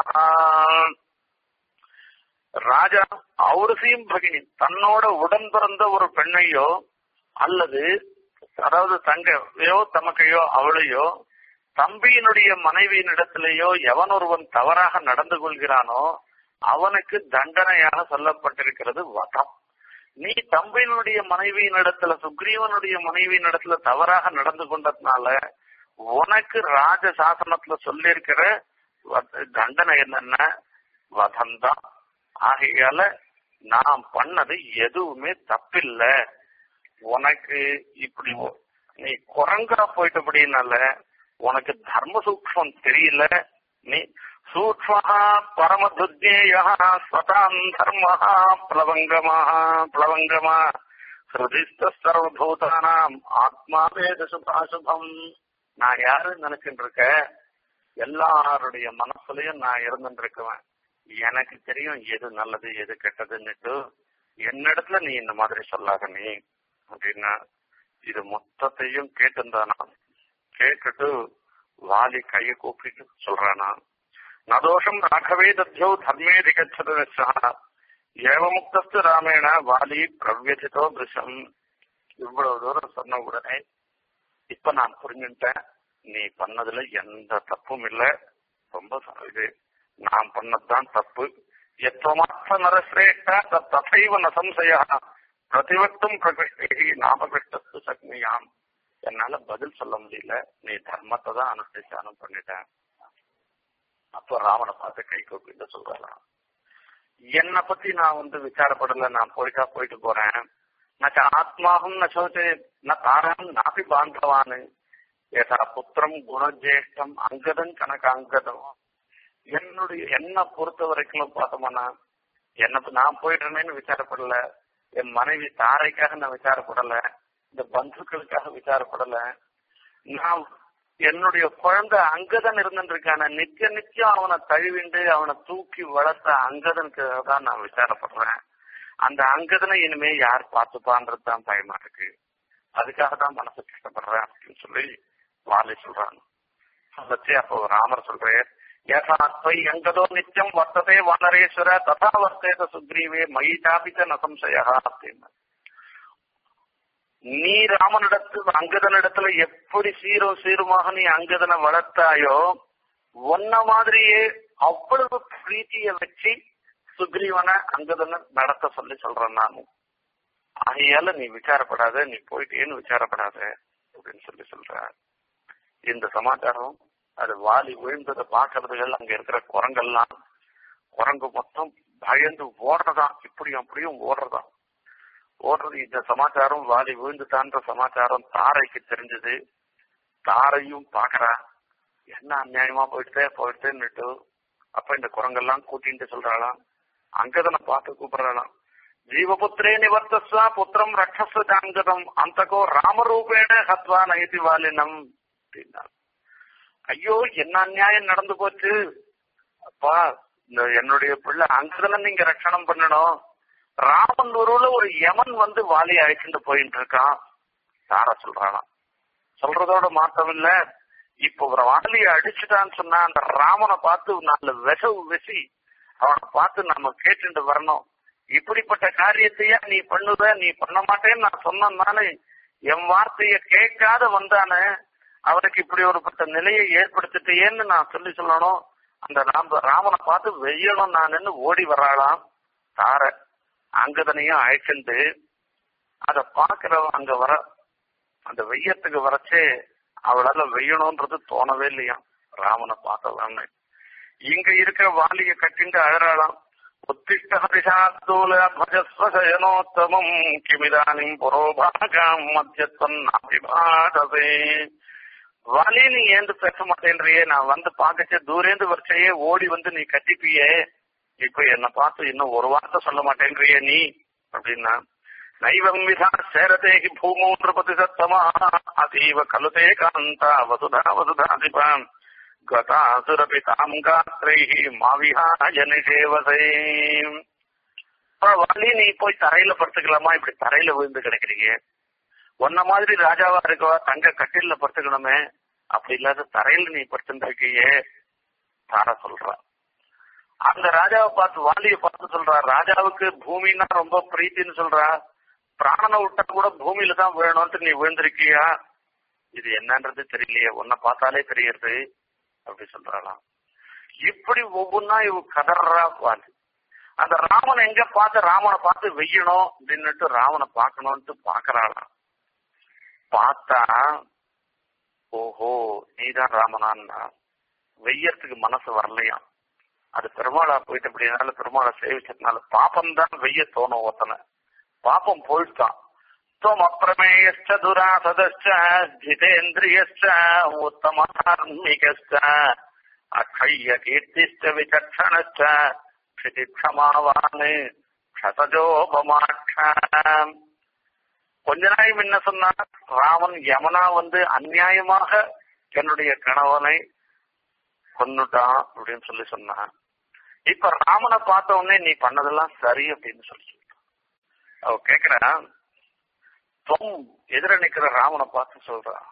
ராஜா ஔரசியும் பகினி தன்னோட உடன் பிறந்த ஒரு பெண்ணையோ அல்லது அதாவது தங்கையோ தமக்கையோ அவளையோ தம்பியினுடைய மனைவியினிடத்திலேயோ எவன் ஒருவன் தவறாக நடந்து கொள்கிறானோ அவனுக்கு தண்டனையாக சொல்லப்பட்டிருக்கிறது வதம் நீ தம்பியினுடைய மனைவியினிடத்துல சுக்ரீவனுடைய மனைவியினிடத்துல தவறாக நடந்து கொண்டதுனால உனக்கு ராஜ சாசனத்துல சொல்லியிருக்கிற தண்டனை என்னன்னா வதம்தான் ஆகையால நான் பண்ணது எதுவுமே தப்பில்ல உனக்கு இப்படி நீ குரங்கா போயிட்டபடினால உனக்கு தர்ம சூக்மம் தெரியல நீ சூக்மஹா பரமதுஜேயா ஸ்வதாம் தர்மஹா பிளவங்கமா பிளவங்கமா ஹிருதிஸ்த சர்வபூதானாம் ஆத்மா வேத சுபாசுபம் நான் யாரு நினைச்சுட்டு இருக்க எல்லாருடைய மனசுலயும் நான் இருந்துட்டு இருக்குவேன் எனக்கு தெரியும் எது நல்லது எது கெட்டதுன்னுட்டு என்னிடத்துல நீ இந்த மாதிரி சொல்லாத நீ அப்படின்னா இது மொத்தத்தையும் கேட்டுந்தானா கேட்டுட்டு வாலி கையை கூப்பிட்டு சொல்றானா நதோஷம் ராகவே தத்தியோ தர்மே திகச்சது ஏவமுக்தஸ்து ராமேண வாலி பிரவ்யதிதோ திருஷம் இவ்வளவு தூரம் சொன்ன உடனே இப்ப நான் புரிஞ்சுட்டேன் நீ பண்ணதுல எந்த தப்பும் இல்ல ரொம்ப இது நான் பண்ணதுதான் தப்பு எத்தமாத்த நரசிரேஷ்ட தசைவ ந சம்சய பிரதிவக்தும் பிரகிருஷ்டி நாமகிருஷ்டத்து சக்னியாம் என்னால பதில் சொல்ல முடியல நீ தர்மத்தை தான் அனுஷ்டிச்சானம் பண்ணிட்டேன் அப்ப ராவனை பார்த்து கை கூப்பிட்டு சொல்றான் என்னை பத்தி நான் வந்து விசாரப்படல நான் போயிட்டா போயிட்டு போறேன் நச்ச ஆத்மாவும் நச்சோச்சே ந தாரம் நாப்பி பாந்தவானு ஏதா புத்திரம் குணஜேஷ்டம் அங்கதம் கணக்க அங்கதம் என்னுடைய என்ன பொறுத்த வரைக்கும் பார்த்தோம்னா என்ன நான் போயிடுறேன்னு விசாரப்படல என் மனைவி தாரைக்காக நான் விசாரப்படல இந்த பந்துக்களுக்காக விசாரப்படல நான் என்னுடைய குழந்தை அங்கதன் இருந்துருக்கான நித்திய நித்தியம் அவனை தழுவிண்டு அவனை தூக்கி வளர்த்த அங்கதனுக்கு தான் நான் விசாரப்படுறேன் அந்த அங்கதனை இனிமே யார் பார்த்துப்பான்றது தான் பயமா இருக்கு அதுக்காக தான் மனசு கஷ்டப்படுறேன் அப்படின்னு சொல்லி வாலி சொல்றான் வச்சு அப்போ ராமர் சொல்றேன் யதாத்வை அங்கதோ நித்தியம் வர்த்ததே வானரேஸ்வர ததா வர்த்தேத சுக்ரீவே மயி சாபித்த நசம்சயா அப்படின்னு நீ ராமனிடத்து அங்கதனிடத்துல எப்படி சீரோ சீருமாக நீ அங்கதனை வளர்த்தாயோ ஒன்ன மாதிரியே அவ்வளவு பிரீத்திய வச்சு சுக்ரீவனை அங்கதனை நடத்த சொல்லி சொல்றேன் நானு ஆகையால நீ விசாரப்படாத நீ போயிட்டேன்னு விசாரப்படாத அப்படின்னு சொல்லி சொல்ற இந்த சமாச்சாரம் அது வாலி விழுந்ததை பாக்குறதுகள் அங்க இருக்கிற குரங்கெல்லாம் குரங்கு மொத்தம் பயந்து ஓடுறதான் இப்படியும் அப்படியும் ஓடுறதான் ஓடுறது இந்த சமாச்சாரம் வாலி விழுந்துட்டான்ற சமாச்சாரம் தாரைக்கு தெரிஞ்சது தாரையும் பாக்குறா என்ன அநியாயமா போயிட்டே போயிட்டேன்னுட்டு அப்ப இந்த குரங்கெல்லாம் கூட்டிட்டு சொல்றாளாம் அங்கதனை பார்த்து கூப்பிடுறாளாம் ஜீவபுத்திரே நிவர்த்தஸ்வா புத்திரம் ரட்சஸ்வ ஜாங்கதம் அந்தகோ ராமரூபேண ஹத்வா நயதி வாலினம் அப்படின்னா ஐயோ என்ன அநியாயம் நடந்து போச்சு அப்பா இந்த என்னுடைய பிள்ளை அங்கதனை நீங்க ரட்சணம் பண்ணணும் ராமன் உருவுல ஒரு யமன் வந்து வாலி அழைச்சிட்டு போயிட்டு இருக்கான் தாரா சொல்றானாம் சொல்றதோட மாற்றம் இல்ல இப்போ ஒரு வாலியை அடிச்சுட்டான்னு சொன்னா அந்த ராமனை பார்த்து நாலு விசவு விசி அவனை பார்த்து நம்ம கேட்டுட்டு வரணும் இப்படிப்பட்ட காரியத்தையா நீ பண்ணுத நீ பண்ண மாட்டேன்னு நான் சொன்னதுனால என் வார்த்தைய கேட்காத வந்தானே அவனுக்கு இப்படி ஒருப்பட்ட நிலையை ஏற்படுத்திட்டேன்னு நான் சொல்லி சொல்லணும் அந்த ராம ராமனை பார்த்து வெய்யணும் நான் ஓடி வராளாம் தார அங்கதனையும் அழைச்சிட்டு அத பாக்குறவன் அங்க வர அந்த வெய்யத்துக்கு வரச்சே அவளால வெய்யணும்ன்றது தோணவே இல்லையா ராமனை பார்த்தவன்னு இங்க இருக்கிற வாலிய கட்டிண்டு அழறாளாம் உத்திஷ்ட ஹரிஷாத்தூல பஜஸ்வசயனோத்தமம் கிமிதானிம் புரோபாகாம் மத்தியத்வன் அபிபாடவே வாலி நீ ஏந்து பேச மாட்டேன்றியே நான் வந்து பாக்கச்சே தூரேந்து வரிசையே ஓடி வந்து நீ கட்டிப்பியே இப்ப என்ன பார்த்து இன்னும் ஒரு வார்த்தை சொல்ல மாட்டேன்றியே நீ அப்படின்னா நைவம் விதா சேரதேகி பூமோ நிருபதி சத்தமா அதீவ கலுதே காந்தா வசுதா வசுதாதிபாம் கதாசுரபி தாம் காத்திரைஹி மாவிஹாய நிஷேவசே வள்ளி நீ போய் தரையில படுத்துக்கலாமா இப்படி தரையில விழுந்து கிடக்குறீங்க உன்ன மாதிரி ராஜாவா இருக்கவா தங்க கட்டில படுத்துக்கணுமே அப்படி இல்லாத தரையில நீ படுத்துருக்கியே தார சொல்றா அந்த ராஜாவை பார்த்து வாலியை பார்த்து சொல்றா ராஜாவுக்கு பூமின்னா ரொம்ப பிரீத்தின்னு சொல்றா பிராணனை விட்டா கூட பூமியில தான் விழணும்ட்டு நீ விழுந்திருக்கியா இது என்னன்றது தெரியலையே உன்னை பார்த்தாலே தெரியுது அப்படி சொல்றாளாம் இப்படி ஒவ்வொன்னா இவ கதறா வாலி அந்த ராமனை எங்க பார்த்து ராமனை பார்த்து வெய்யணும் அப்படின்னுட்டு ராமனை பார்க்கணும்ட்டு பாக்குறாளாம் பார்த்தா ஓஹோ நீதான் ராமனான்னா வெய்யறதுக்கு மனசு வரலையாம் அது பெருமாளா போயிட்டு அப்படினால பெருமாளை சேவிச்சதுனால பாப்பம் தான் வெய்ய தோணும் ஒத்தனை பாப்பம் போயிட்டான் त्वम् अप्रमेयश्च दुरासदश्च जितेन्द्रियश्च उत्तमधार्मिकश्च अक्षय्यकीर्तिश्च विचक्षणश्च क्षितिक्षमावान् क्षतजोपमाक्ष கொஞ்ச நாள் முன்ன சொன்னா ராமன் யமனா வந்து அநியாயமாக என்னுடைய கணவனை கொன்னுட்டான் அப்படின்னு சொல்லி சொன்னான் இப்ப ராமனை பார்த்த உடனே நீ பண்ணதெல்லாம் சரி அப்படின்னு சொல்லி அவ கேக்குறான் தொம் எதிர நிக்கிற ராமனை பார்த்து சொல்றான்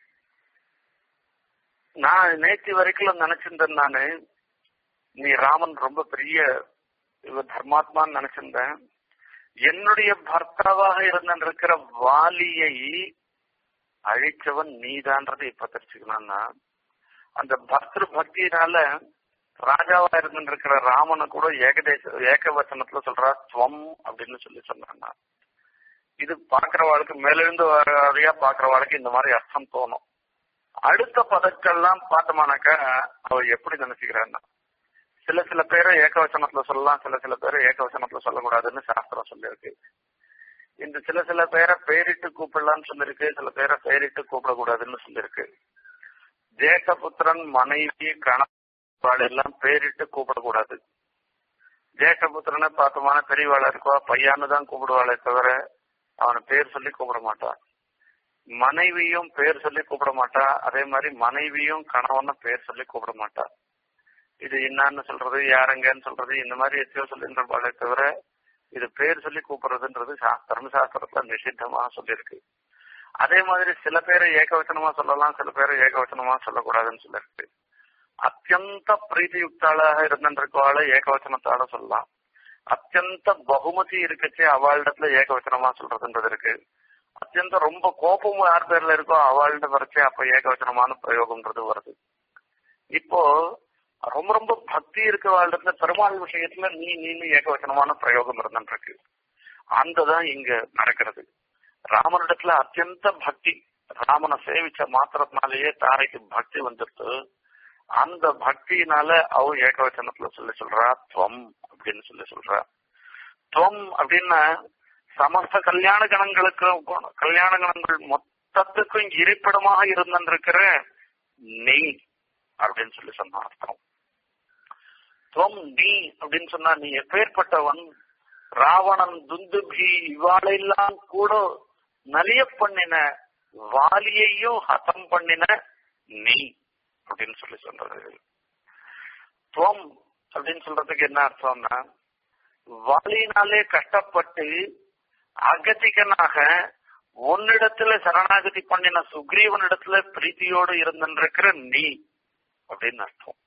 நான் நேற்று வரைக்கும் நினைச்சிருந்தேன் நானு நீ ராமன் ரொம்ப பெரிய இவ தர்மாத்மான்னு நினைச்சிருந்தேன் என்னுடைய பர்த்தாவாக இருந்திருக்கிற வாலியை அழிச்சவன் நீதான்றது இப்ப தெரிஞ்சுக்கணும்னா அந்த பக்தர் பக்தியினால ராஜாவா இருந்திருக்கிற ராமனை கூட ஏகதேச ஏகவச்சனத்துல சொல்றா துவம் அப்படின்னு சொல்லி சொன்னாங்க இது பாக்குறவாளுக்கு மேலிருந்து வரையா பாக்குறவாளுக்கு இந்த மாதிரி அர்த்தம் தோணும் அடுத்த பதக்கள்லாம் பார்த்தோமானாக்கா அவ எப்படி நினைச்சுக்கிறான்னா சில சில பேரை ஏகவச்சனத்துல சொல்லலாம் சில சில பேரை ஏகவச்சனத்துல சொல்லக்கூடாதுன்னு சாஸ்திரம் சொல்லியிருக்கு இந்த சில சில பேரை பேரிட்டு கூப்பிடலாம்னு சொல்லியிருக்கு சில பேரை பேரிட்டு கூப்பிடக்கூடாதுன்னு சொல்லியிருக்கு ஜேஷ்டபுத்திரன் மனைவி கணவாள் எல்லாம் பேரிட்டு கூப்பிடக்கூடாது ஜேஷ்டபுத்திரனை பார்த்தோமான பெரியவாளா இருக்கா பையான்னு தான் கூப்பிடுவாளே தவிர அவனை பேர் சொல்லி கூப்பிட மாட்டான் மனைவியும் பேர் சொல்லி கூப்பிட மாட்டா அதே மாதிரி மனைவியும் கணவனை பேர் சொல்லி கூப்பிட மாட்டா இது என்னன்னு சொல்றது யாருங்கன்னு சொல்றது இந்த மாதிரி எத்தையோ சொல்லின்றபாளே தவிர இது பேர் சொல்லி கூப்பிடுறதுன்றது தர்மசாஸ்திரத்துல நிஷித்தமா சொல்லியிருக்கு அதே மாதிரி சில பேரை ஏகவச்சனமா சொல்லலாம் சில பேரை ஏகவச்சனமா சொல்லக்கூடாதுன்னு சொல்லியிருக்கு அத்தியந்த பிரீதியுக்தாளாக இருந்திருக்கவாள ஏகவச்சனத்தால சொல்லலாம் அத்தியந்த பகுமதி இருக்கச்சே அவளிடத்துல ஏகவச்சனமா சொல்றதுன்றது இருக்கு அத்தியந்த ரொம்ப கோபம் யார் பேர்ல இருக்கோ அவள்கிட்ட வரைச்சே அப்ப ஏகவச்சனமான பிரயோகம்ன்றது வருது இப்போ ரொம்ப ரொம்ப பக்தி இருக்க வாழ்றதுல பெருமாள் விஷயத்துல நீ நீனு ஏகவச்சனமான பிரயோகம் இருந்துருக்கு அந்த தான் இங்க நடக்கிறது ராமனிடத்துல அத்தியந்த பக்தி ராமனை சேவிச்ச மாத்திரத்தினாலேயே தாரைக்கு பக்தி வந்துட்டு அந்த பக்தியினால அவ ஏகவச்சனத்துல சொல்லி சொல்றா துவம் அப்படின்னு சொல்லி சொல்றா துவம் அப்படின்னா சமஸ்த கல்யாண கணங்களுக்கு கல்யாண கணங்கள் மொத்தத்துக்கும் இருப்பிடமாக இருந்திருக்கிற நெய் அப்படின்னு சொல்லி சொன்ன அர்த்தம் துவம் நீ அப்படின்னு சொன்னா நீ எப்பேற்பட்டவன் ராவணன் துந்துபி இவாளெல்லாம் கூட நலிய பண்ணின வாலியையும் ஹதம் பண்ணின நீ அப்படின்னு சொல்லி சொல்றது துவம் அப்படின்னு சொல்றதுக்கு என்ன அர்த்தம்னா வாலியினாலே கஷ்டப்பட்டு அகதிகனாக உன்னிடத்துல சரணாகதி பண்ணின சுக்ரீவனிடத்துல பிரீத்தியோடு இருந்திருக்கிற நீ அப்படின்னு அர்த்தம்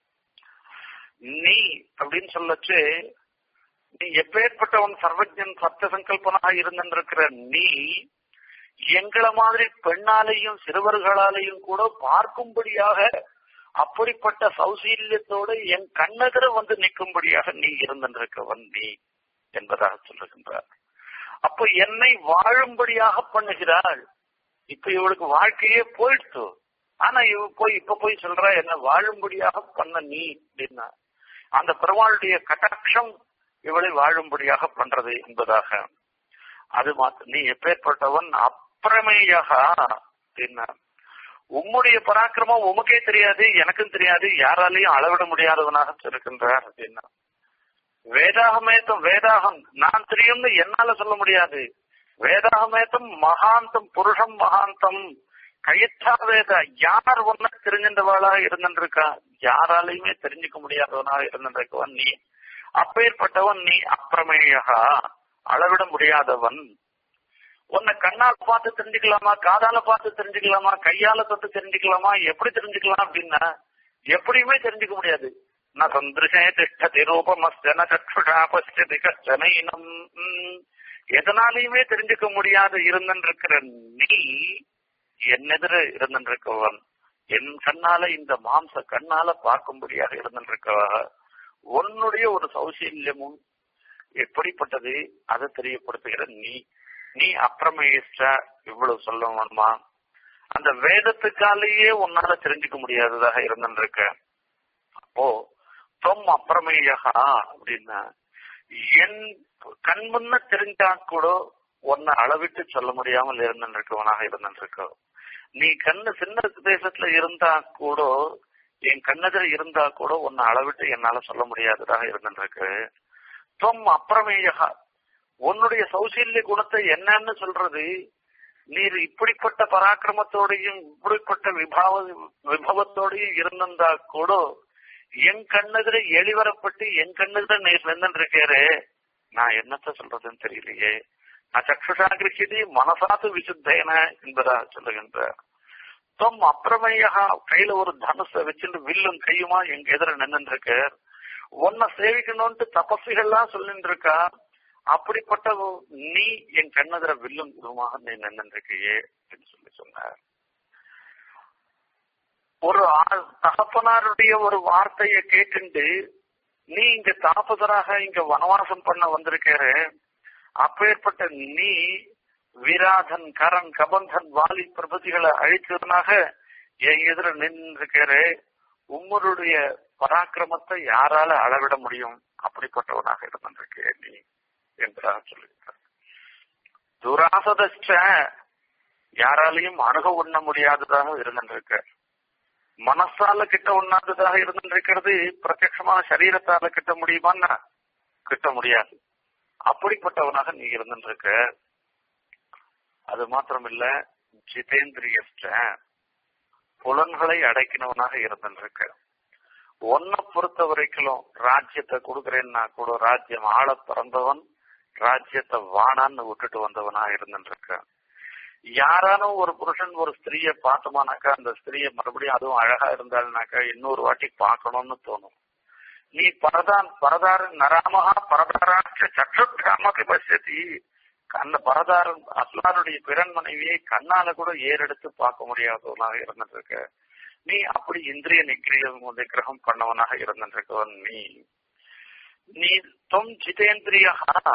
நீ அப்படின்னு சொல்லச்சு நீ எப்பேற்பட்டவன் சர்வஜன் சப்த சங்கல்பனாக இருந்திருக்கிற நீ எங்களை மாதிரி பெண்ணாலையும் சிறுவர்களாலையும் கூட பார்க்கும்படியாக அப்படிப்பட்ட சௌசீல்யத்தோடு என் கண்ணெதிர வந்து நிற்கும்படியாக நீ இருந்திருக்கவன் நீ என்பதாக சொல்லுகின்றார் அப்போ என்னை வாழும்படியாக பண்ணுகிறாள் இப்ப இவளுக்கு வாழ்க்கையே போயிடுச்சு ஆனா இவ போய் இப்ப போய் சொல்ற என்ன வாழும்படியாக பண்ண நீ அப்படின்னா அந்த பெருமாளுடைய கட்டாட்சம் இவளை வாழும்படியாக பண்றது என்பதாக அது மாத்த நீ எப்பேற்பட்டவன் அப்பிரமேயகா அப்படின்னா உம்முடைய பராக்கிரமம் உமக்கே தெரியாது எனக்கும் தெரியாது யாராலையும் அளவிட முடியாதவனாக இருக்கின்றார் அப்படின்னா வேதாகமேத்தம் வேதாகம் நான் தெரியும்னு என்னால சொல்ல முடியாது வேதாகமேத்தம் மகாந்தம் புருஷம் மகாந்தம் கயிற்றா வேத யார் ஒன்ன தெரிஞ்சின்றவாளா இருந்திருக்கா யாராலையுமே தெரிஞ்சுக்க முடியாதவனாக இருந்திருக்கவன் நீ அப்பேற்பட்டவன் நீ அப்பிரமேயகா அளவிட முடியாதவன் உன்னை கண்ணால பார்த்து தெரிஞ்சுக்கலாமா காதால பார்த்து தெரிஞ்சுக்கலாமா கையால தொட்டு தெரிஞ்சுக்கலாமா எப்படி தெரிஞ்சுக்கலாம் அப்படின்னா எப்படியுமே தெரிஞ்சுக்க முடியாது ந சந்திருஷே திஷ்டதி ரூபமஸ்தன சக்ஷுஷா பசியதி கஷ்டனைனம் எதனாலையுமே தெரிஞ்சுக்க முடியாத இருந்திருக்கிற நீ என்னெதிர இருந்திருக்கவன் என் கண்ணால இந்த மாம்ச கண்ணால பார்க்கும்படியாக இருந்திருக்கவ உன்னுடைய ஒரு சௌசல்யமும் எப்படிப்பட்டது அதை தெரியப்படுத்துகிற நீ நீ அப்பிரமேஷ்டா இவ்வளவு சொல்ல வேணுமா அந்த வேதத்துக்காலேயே உன்னால தெரிஞ்சுக்க முடியாததாக இருந்திருக்க அப்போ தொம் அப்பிரமேயகா அப்படின்னா என் கண் முன்ன தெரிஞ்சா கூட உன்னை அளவிட்டு சொல்ல முடியாமல் இருந்திருக்கவனாக இருந்திருக்க நீ கண்ணு சின்ன தேசத்துல இருந்தா கூட என் கண்ணெதிர இருந்தா கூட உன்னை அளவிட்டு என்னால சொல்ல முடியாததாக இருந்திருக்கு தொம் அப்பிரமேயகா உன்னுடைய சௌசல்ய குணத்தை என்னன்னு சொல்றது நீர் இப்படிப்பட்ட பராக்கிரமத்தோடையும் இப்படிப்பட்ட விபாவ விபவத்தோடையும் இருந்திருந்தா கூட என் கண்ணெதிர எளிவரப்பட்டு என் கண்ணெதிர நீர் நின்றுருக்காரு நான் என்னத்த சொல்றதுன்னு தெரியலையே நான் சக்ஷுஷா கிருஷிதி மனசாத்து விசுத்தேன என்பதாக சொல்லுகின்ற தொம் அப்பிரமேயா கையில ஒரு தனுசை வச்சுட்டு வில்லும் கையுமா எங்க எதிர நின்றுருக்க உன்னை சேவிக்கணும்ட்டு தபஸ்விகள்லாம் சொல்லிட்டு இருக்கா அப்படிப்பட்ட நீ என் கண்ணதிர வில்லும் குருமாக நீ நின்றுருக்கையே அப்படின்னு சொல்லி சொன்னார் ஒரு தகப்பனாருடைய ஒரு வார்த்தையை கேட்டுண்டு நீ இங்க தாபதராக இங்க வனவாசம் பண்ண வந்திருக்காரு அப்பேற்பட்ட நீ விராதன் கரன் கபந்தன் வாலி பிரபதிகளை அழித்ததுனாக என் எதிர நின்றிருக்காரு உங்களுடைய பராக்கிரமத்தை யாரால அளவிட முடியும் அப்படிப்பட்டவனாக இருந்திருக்கே நீ என்பதாக சொல்லுகிறார் துராசதஷ்ட யாராலையும் அணுக உண்ண முடியாததாக இருந்திருக்க மனசால கிட்ட உண்ணாததாக இருந்திருக்கிறது பிரத்யட்சமான சரீரத்தால கிட்ட முடியுமான்னா கிட்ட முடியாது அப்படிப்பட்டவனாக நீ இருந்திருக்க அது மாத்திரமில்ல ஜிதேந்திரியஸ்ட புலன்களை அடைக்கினவனாக இருந்திருக்க உன்னை பொறுத்த வரைக்கும் ராஜ்யத்தை கொடுக்கறேன்னா கூட ராஜ்யம் ஆள பிறந்தவன் ராஜ்யத்தை வானான்னு விட்டுட்டு வந்தவனா இருந்துருக்க யாராலும் ஒரு புருஷன் ஒரு ஸ்திரீய பார்த்தோமானாக்கா அந்த ஸ்திரீய மறுபடியும் அதுவும் அழகா இருந்தாள்னாக்கா இன்னொரு வாட்டி பார்க்கணும்னு தோணும் நீ பரதான் பரதார நராமகா பரதாராட்ச சக்ஷுக்காமக்கு பசதி அந்த பரதாரன் அஸ்லாருடைய பிறன் மனைவியை கண்ணால கூட ஏறெடுத்து பார்க்க முடியாதவனாக இருந்துருக்க நீ அப்படி இந்திரிய நிகிரகம் நிகிரகம் பண்ணவனாக இருந்திருக்கவன் நீ நீ தொம் ஜிதேந்திரியா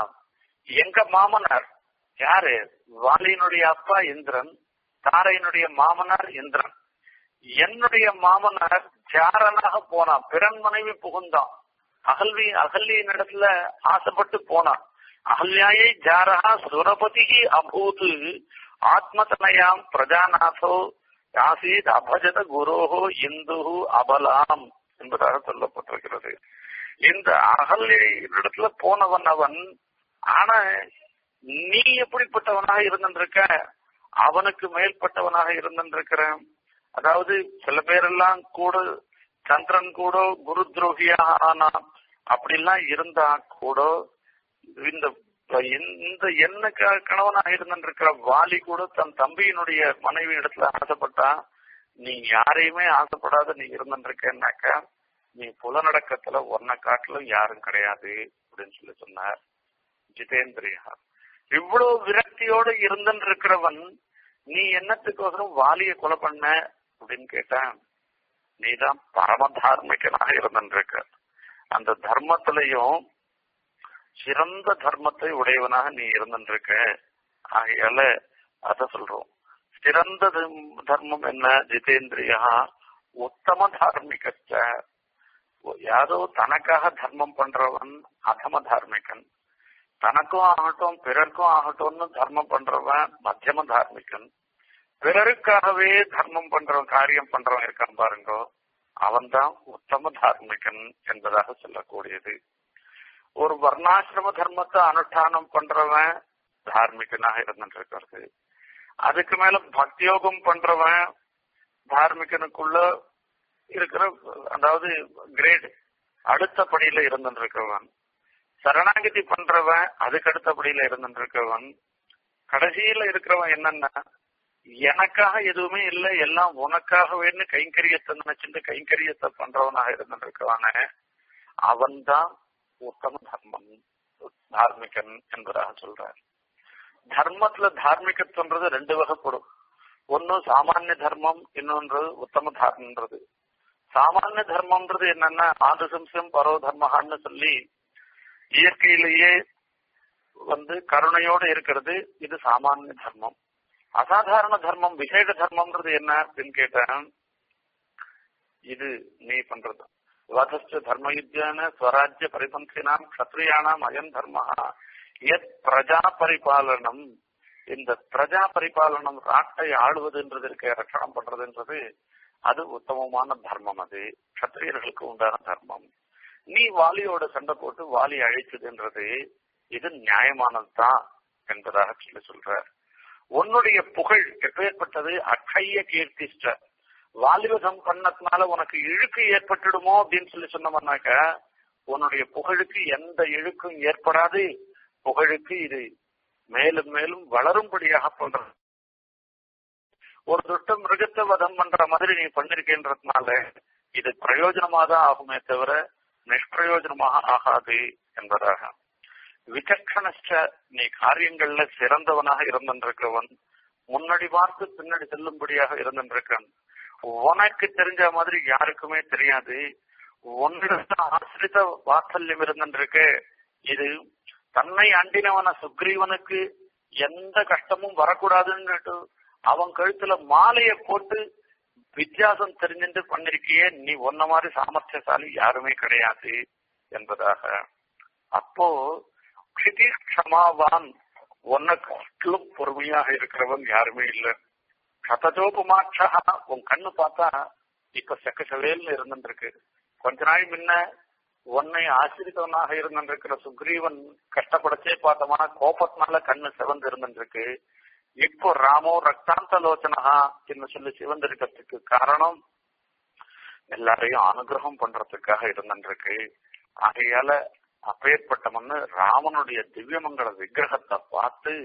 எங்க மாமனார் யாரு வாலியினுடைய அப்பா இந்திரன் தாரையினுடைய மாமனார் இந்திரன் என்னுடைய மாமனார் ஜாரனாக போனான் பிறன் மனைவி புகுந்தான் அகல்வி அகல்வியின் இடத்துல ஆசைப்பட்டு போனான் அகல்யாயை ஜாரஹா சுரபதி அபூத் ஆத்மதனயாம் பிரஜாநாசோ ஆசீத் அபஜத குரோஹோ இந்து அபலாம் என்பதாக சொல்லப்பட்டிருக்கிறது இந்த அகல்யிடத்துல போனவன் அவன் ஆனா நீ எப்படிப்பட்டவனாக இருந்திருக்க அவனுக்கு மேல்பட்டவனாக இருந்திருக்கிறேன் அதாவது சில பேரெல்லாம் கூட சந்திரன் கூட குரு துரோகியாக ஆனா அப்படிலாம் இருந்தா கூட இந்த இந்த என்ன கணவனாக இருந்திருக்கிற வாலி கூட தன் தம்பியினுடைய மனைவி இடத்துல ஆசைப்பட்டா நீ யாரையுமே ஆசைப்படாத நீ இருந்திருக்கேன்னாக்கா நீ புலநடக்கத்துல ஒன்ன காட்டிலும் யாரும் கிடையாது அப்படின்னு சொல்லி சொன்னார் ஜிதேந்திரியா இவ்வளவு விரக்தியோடு இருந்துன்னு இருக்கிறவன் நீ என்னத்துக்கோசரம் வாலிய கொலை பண்ண அப்படின்னு கேட்டேன் நீதான் பரம தார்மிகனாக இருந்திருக்க அந்த தர்மத்திலையும் சிறந்த தர்மத்தை உடையவனாக நீ இருந்திருக்க ஆகையால அத சொல்றோம் சிறந்த தர்மம் என்ன ஜிதேந்திரியா உத்தம தார்மிகச்ச யாரோ தனக்காக தர்மம் பண்றவன் அதம தார்மிகன் தனக்கும் ஆகட்டும் பிறர்க்கும் ஆகட்டும்னு தர்மம் பண்றவன் மத்தியம தார்மிகன் பிறருக்காகவே தர்மம் பண்றவன் காரியம் பண்றவன் இருக்கான் பாருங்க அவன் தான் உத்தம தார்மிகன் என்பதாக சொல்லக்கூடியது ஒரு வர்ணாசிரம தர்மத்தை அனுஷ்டானம் பண்றவன் தார்மிகனாக இருந்துட்டு இருக்கிறது அதுக்கு மேல பக்தியோகம் பண்றவன் தார்மிகனுக்குள்ள இருக்கிற அதாவது கிரேட் அடுத்த படியில இருந்துட்டு இருக்கிறவன் சரணாகதி பண்றவன் அதுக்கு அடுத்தபடியில இருந்துட்டு இருக்கவன் கடைசியில இருக்கிறவன் என்னன்னா எனக்காக எதுவுமே இல்லை எல்லாம் உனக்காக வேணும் கைங்கரியத்தை நினைச்சுட்டு கைங்கரியத்தை பண்றவனாக இருந்திருக்கவானே அவன்தான் உத்தம தர்மம் தார்மிகன் என்பதாக சொல்றார் தர்மத்துல தார்மிகத்துன்றது ரெண்டு வகைப்படும் ஒன்னு சாமானிய தர்மம் இன்னொன்று உத்தம தர்மன்றது சாமானிய தர்மம்ன்றது என்னன்னா ஆதிசம்சம் பரோ தர்மஹான்னு சொல்லி இயற்கையிலேயே வந்து கருணையோடு இருக்கிறது இது சாமானிய தர்மம் அசாதாரண தர்மம் விசேஷ தர்மம்ன்றது என்ன அப்படின்னு கேட்டேன் இது நீ பண்றது வதஸ்ட தர்மயுத்தியான ஸ்வராஜ்ய பரிபந்தினாம் கத்திரியானாம் அயம் தர்ம எத் பிரஜா பரிபாலனம் இந்த பிரஜா பரிபாலனம் நாட்டை ஆளுவதுன்றது இருக்க ரட்சணம் பண்றதுன்றது அது உத்தமமான தர்மம் அது கத்திரியர்களுக்கு உண்டான தர்மம் நீ வாலியோட சண்டை போட்டு வாலி அழிச்சதுன்றது இது நியாயமானதுதான் என்பதாக சொல்லி சொல்ற உன்னுடைய புகழ் எப்பேற்பட்டது அக்கைய கீர்த்திஷ்ட வாலிபதம் பண்ணதுனால உனக்கு இழுக்கு ஏற்பட்டுடுமோ அப்படின்னு சொல்லி சொன்னோம்னாக்க உன்னுடைய புகழுக்கு எந்த இழுக்கும் ஏற்படாது புகழுக்கு இது மேலும் மேலும் வளரும்படியாக பண்ற ஒரு துஷ்ட மிருகத்தை வதம் பண்ற மாதிரி நீ பண்ணிருக்கின்றதுனால இது பிரயோஜனமா தான் ஆகுமே தவிர நிஷ்பிரயோஜனமாக ஆகாது என்பதாக விசக்ஷணஸ்ட நீ காரியங்கள்ல சிறந்தவனாக இருந்திருக்கிறவன் முன்னாடி பார்த்து பின்னாடி செல்லும்படியாக இருந்திருக்கான் உனக்கு தெரிஞ்ச மாதிரி யாருக்குமே தெரியாது உன்னிடத்துல ஆசிரித்த வாத்சல்யம் இருந்திருக்கு இது தன்னை அண்டினவன சுக்ரீவனுக்கு எந்த கஷ்டமும் வரக்கூடாதுன்னு அவன் கழுத்துல மாலைய போட்டு வித்தியாசம் தெரிஞ்சுட்டு பண்ணிருக்கியே நீ ஒன்ன மாதிரி சாமர்த்தியசாலி யாருமே கிடையாது என்பதாக அப்போ க்ஷிதி க்ஷமாவான் உன்னை காட்டிலும் பொறுமையாக இருக்கிறவன் யாருமே இல்லை கதஜோபமாட்சா உன் கண்ணு பார்த்தா இப்ப செக்கச்சவேல்னு இருந்துருக்கு கொஞ்ச நாள் முன்ன உன்னை ஆசிரித்தவனாக இருந்திருக்கிற சுக்ரீவன் கஷ்டப்படச்சே பார்த்தோம்னா கோபத்தினால கண்ணு சிவந்து இருந்துருக்கு இப்போ ராமோ ரக்தாந்த லோச்சனஹா என்று சொல்லி சிவந்திருக்கிறதுக்கு காரணம் எல்லாரையும் அனுகிரகம் பண்றதுக்காக இருந்துருக்கு ஆகையால அப்பேற்பட்டவன்னு ராமனுடைய திவ்யமங்கல விக்கிரகத்தை பார்த்து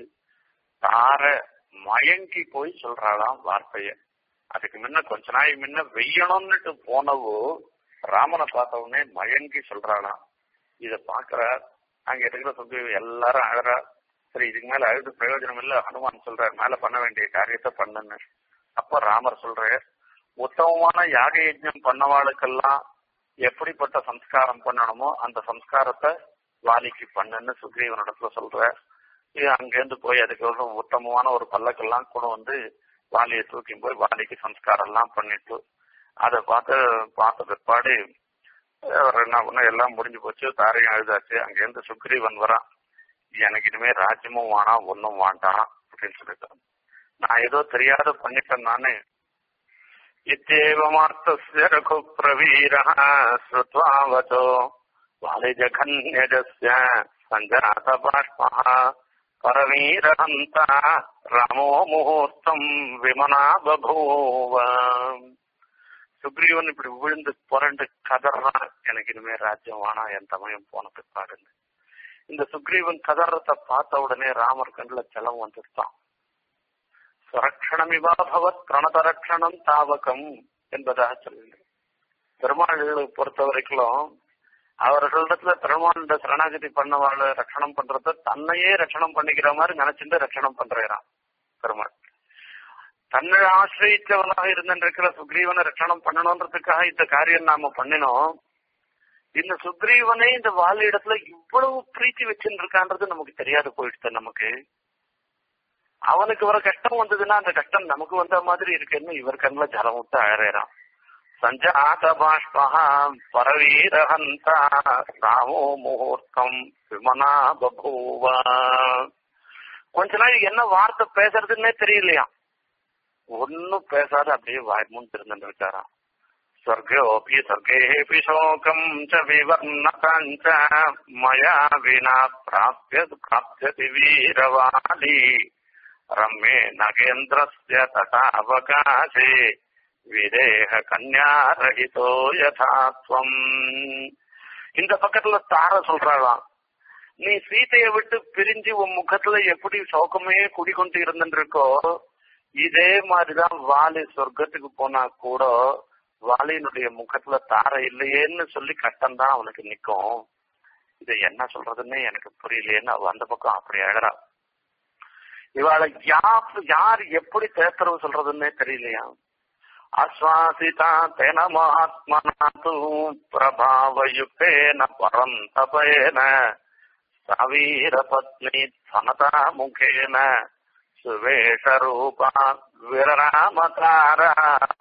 தார மயங்கி போய் சொல்றாளாம் வார்த்தைய அதுக்கு முன்ன கொஞ்ச நாள் முன்ன வெய்யணும்னுட்டு போனவோ ராமனை பார்த்த உடனே மயங்கி சொல்றாளாம் இத பாக்குற அங்க இருக்கிற சொல்லி எல்லாரும் அழறா சரி இதுக்கு மேல அழுது பிரயோஜனம் இல்ல ஹனுமான் சொல்றாரு மேல பண்ண வேண்டிய காரியத்தை பண்ணுன்னு அப்ப ராமர் சொல்றாரு உத்தமமான யாக யஜ்ஞம் பண்ணவாளுக்கெல்லாம் எப்படிப்பட்ட சம்ஸ்காரம் பண்ணணுமோ அந்த சம்ஸ்காரத்தை வாலிக்கு பண்ணுன்னு சுக்ரீவனிடத்துல சொல்ற இது அங்கேருந்து போய் அதுக்கு உத்தமமான ஒரு பல்லக்கெல்லாம் கூட வந்து வாலியை தூக்கி போய் வாலிக்கு சம்ஸ்காரம் எல்லாம் பண்ணிட்டு அதை பார்த்து பார்த்த பிற்பாடு அவர் என்ன பண்ண எல்லாம் முடிஞ்சு போச்சு தாரையும் அழுதாச்சு அங்கேருந்து சுக்ரீவன் வரான் எனக்கு இனிமே ராஜ்யமும் வேணாம் ஒன்னும் வேண்டாம் அப்படின்னு சொல்லிட்டான் நான் ஏதோ தெரியாத பண்ணிட்டேன் நானு இத்தேவமார்த்தஸ்ய ரகு பிரவீர ஸ்ருத்வா வச்சோ வாலிஜகன்யஜஸ்ய சஞ்சாத பாஷ்ம பரவீரஹந்தா ராமோ முகூர்த்தம் விமனா பபூவ சுக்ரீவன் இப்படி விழுந்து புரண்டு கதறான் எனக்கு இனிமே ராஜ்யம் வேணா என் தமயம் போன பிற்பாடுன்னு இந்த சுக்ரீவன் கதறத்தை பார்த்த உடனே ராமர் கண்ணுல செலம் வந்துட்டான் சுரக்ஷணமிவா பவத் பிரணதரக்ஷணம் தாவகம் என்பதாக சொல்லுங்க பெருமாள்களை பொறுத்த வரைக்கும் அவர்களிடத்துல பெருமாண்ட சரணாகதி பண்ணவாள் ரட்சணம் பண்றத தன்னையே ரட்சணம் பண்ணிக்கிற மாதிரி நினைச்சுட்டு ரட்சணம் பண்றான் பெருமாள் தன்னை ஆசிரியச்சவனாக இருந்திருக்கிற சுக்ரீவனை ரட்சணம் பண்ணணுன்றதுக்காக இந்த காரியம் நாம பண்ணினோம் இந்த சுக்ரீவனே இந்த வாழ இடத்துல இவ்வளவு பிரீத்தி வச்சுட்டு இருக்கான்றது நமக்கு தெரியாது போயிடுச்சு நமக்கு அவனுக்கு வர கஷ்டம் வந்ததுன்னா அந்த கஷ்டம் நமக்கு வந்த மாதிரி இருக்குன்னு இவர் கண்ணில் ஜலம் விட்டு அழறான் சஞ்சாத பாஷ்பா பரவீரஹந்தா ராமோ முகூர்த்தம் விமனா பபூவா கொஞ்ச நாள் என்ன வார்த்தை பேசுறதுன்னே தெரியலையா ஒன்னும் பேசாத அப்படியே வாய்மூன் திருந்துட்டு இருக்காராம் स्वर्गोऽपि स्वर्गेऽपि शोकम् च विवर्णताम् च मया विना प्राप्य प्राप्यति वीरवाली रम्ये नगेन्द्रस्य तथावकाशे விதேக கன்யாரகிதோ யதாத்வம் இந்த பக்கத்துல தார சொல்றாளாம் நீ சீதையை விட்டு பிரிஞ்சு உன் முகத்துல எப்படி சோகமே குடிக்கொண்டு இருந்துருக்கோ இதே மாதிரிதான் வாலி சொர்க்கத்துக்கு போனா கூட வாலியினுடைய முகத்துல தாரை இல்லையேன்னு சொல்லி கட்டம் தான் அவனுக்கு நிக்கும் இது என்ன சொல்றதுன்னு எனக்கு புரியலையேன்னு அவ அந்த பக்கம் அப்படி அழறா இவாளை யார் யார் எப்படி தேத்தரவு சொல்றதுன்னே தெரியலையா ஆஸ்வாசிதா தேன மகாத்மனா தூ பிரபாவயுக்தேன பரந்தபேன சவீர பத்னி சமதா முகேன சுவேஷரூபா விரராமதாரா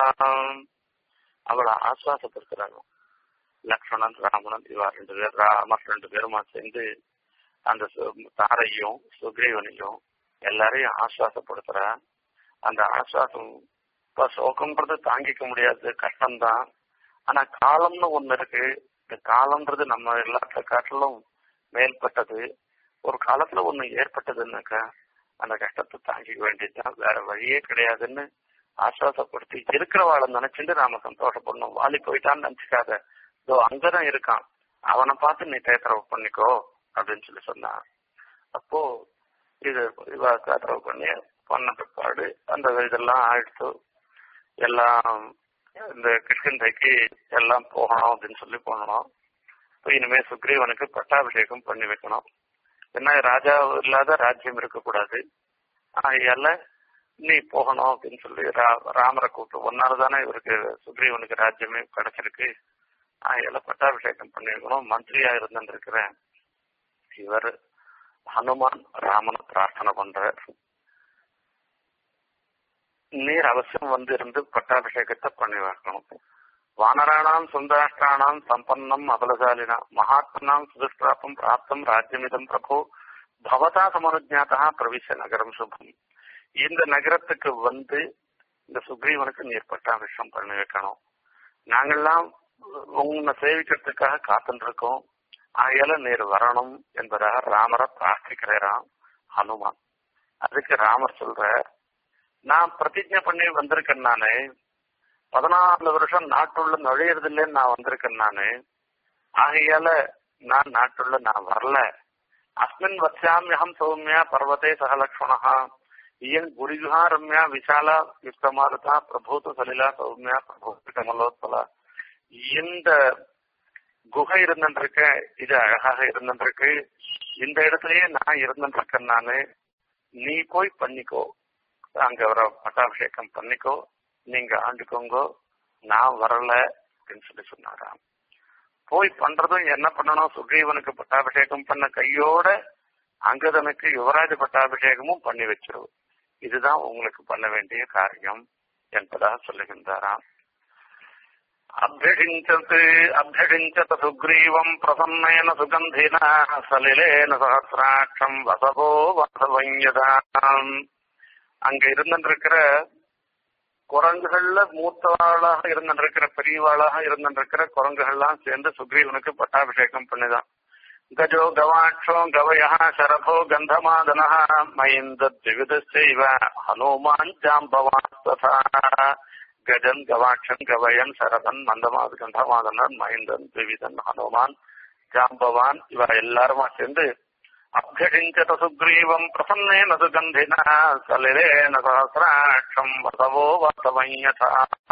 அவளை ஆஸ்வாசப்படுத்துறாங்க லக்ஷ்மணன் ராமணன் இவா ரெண்டு பேர் ராமர் ரெண்டு பேருமா சேர்ந்து அந்த தாரையும் சுக்ரீவனையும் எல்லாரையும் ஆஸ்வாசப்படுத்துறா அந்த ஆஸ்வாசம் இப்ப சோகம்ன்றது தாங்கிக்க முடியாது கஷ்டம்தான் ஆனா காலம்னு ஒண்ணு இருக்கு இந்த காலம்ன்றது நம்ம எல்லாத்த காட்டிலும் மேல்பட்டது ஒரு காலத்துல ஒண்ணு ஏற்பட்டதுன்னாக்கா அந்த கஷ்டத்தை தாங்கிக்க வேண்டியதுதான் வேற வழியே கிடையாதுன்னு ஆஸ்வாசப்படுத்தி இருக்கிறவாளை நினைச்சுட்டு நாம சந்தோஷப்படணும் வாலி போயிட்டான்னு நினைச்சுக்காத இதோ அங்கதான் இருக்கான் அவனை பார்த்து நீ தேத்தரவு பண்ணிக்கோ அப்படின்னு சொல்லி சொன்னான் அப்போ இது இவ தேத்தரவு பண்ணி பண்ண பிற்பாடு அந்த இதெல்லாம் ஆயிடுத்து எல்லாம் இந்த கிருஷ்ணந்தைக்கு எல்லாம் போகணும் அப்படின்னு சொல்லி போகணும் இப்போ இனிமே சுக்ரீவனுக்கு பட்டாபிஷேகம் பண்ணி வைக்கணும் என்ன ராஜா இல்லாத ராஜ்யம் இருக்கக்கூடாது ஆகையால நீ போகணும் அப்படின்னு சொல்லி ராமரை கூப்பிட்டு ஒன்னால தானே இவருக்கு சுக்ரீவனுக்கு ராஜ்யமே கிடைச்சிருக்கு ஆகையால பட்டாபிஷேகம் பண்ணி வைக்கணும் மந்திரியா இருந்திருக்கிறேன் இவர் ஹனுமான் ராமனை பிரார்த்தனை பண்றார் நீர் அவசியம் வந்து இருந்து பட்டாபிஷேகத்தை பண்ணி வைக்கணும் வானராணாம் சுந்தராஷ்டிராணாம் சம்பன்னம் அபலசாலினா மகாத்மனாம் சுதுஷ்டிராப்பம் பிராப்தம் ராஜ்யமிதம் பிரபு பவதா சமனுஜாத்தா பிரவிச நகரம் சுபம் இந்த நகரத்துக்கு வந்து இந்த சுக்ரீவனுக்கு நீர் பட்டாபிஷேகம் பண்ணி வைக்கணும் நாங்கெல்லாம் உன்னை சேவிக்கிறதுக்காக காத்துட்டு இருக்கோம் ஆகையால நீர் வரணும் என்பதாக ராமரை பிரார்த்திக்கிறாராம் ஹனுமான் அதுக்கு ராமர் சொல்ற நான் பிரதிஜை பண்ணி வந்திருக்கேன் நானு பதினாலு வருஷம் நாட்டுள்ள நுழையிறது இல்லைன்னு நான் வந்திருக்கேன் நானு ஆகையால நான் நாட்டுள்ள நான் வரல அஸ்மின் வச்சாமியகம் சௌமியா பர்வதே சகலக்ஷ்மணா இயன் குரிகுஹா ரம்யா விஷாலா யுக்தமாருதா பிரபூத சலிலா சௌமியா பிரபூத கமலோத்பலா இந்த குகை இருந்துருக்க இது அழகாக இருந்துருக்கு இந்த இடத்துலயே நான் இருந்துருக்கேன் நானு நீ போய் பண்ணிக்கோ அங்க வர பட்டாபிஷேகம் பண்ணிக்கோ நீங்க ஆண்டுக்கோங்க நான் வரல அப்படின்னு சொல்லி சொன்னாராம் போய் பண்றதும் என்ன பண்ணணும் சுக்ரீவனுக்கு பட்டாபிஷேகம் பண்ண கையோட அங்கதனுக்கு யுவராஜ பட்டாபிஷேகமும் பண்ணி வச்சிருவோம் இதுதான் உங்களுக்கு பண்ண வேண்டிய காரியம் என்பதாக சொல்லுகின்றாராம் அபியடிஞ்சத் அபியடிஞ்சத சுக்ரீவம் பிரசன்னேன சுகந்தினா சலிலேன சகசிராட்சம் வசவோ வசவஞ்சதாம் அங்க இருந்திருக்கிற குரங்குகள்ல மூத்தவாளாக இருந்திருக்கிற பெரியவாளாக இருந்திருக்கிற குரங்குகள்லாம் சேர்ந்து சுக்ரீவனுக்கு பட்டாபிஷேகம் பண்ணுதான் கஜோ கவாட்சோ கவயா சரபோ கந்தமாதன மயிந்த திவிதசைவ ஹனுமான் ஜாம்பவாஸ்ததா கஜன் கவாட்சன் கவயன் சரபன் மந்தமாது கந்தமாதனன் மைந்தன் திவிதன் ஹனுமான் ஜாம்பவான் இவ எல்லாருமா சேர்ந்து அபியடிஞ்சத சுக்ரீவம் பிரசன்னேன சுகந்தினா சலிலேன சஹசிராட்சம் வசவோ வசவஞ்சதா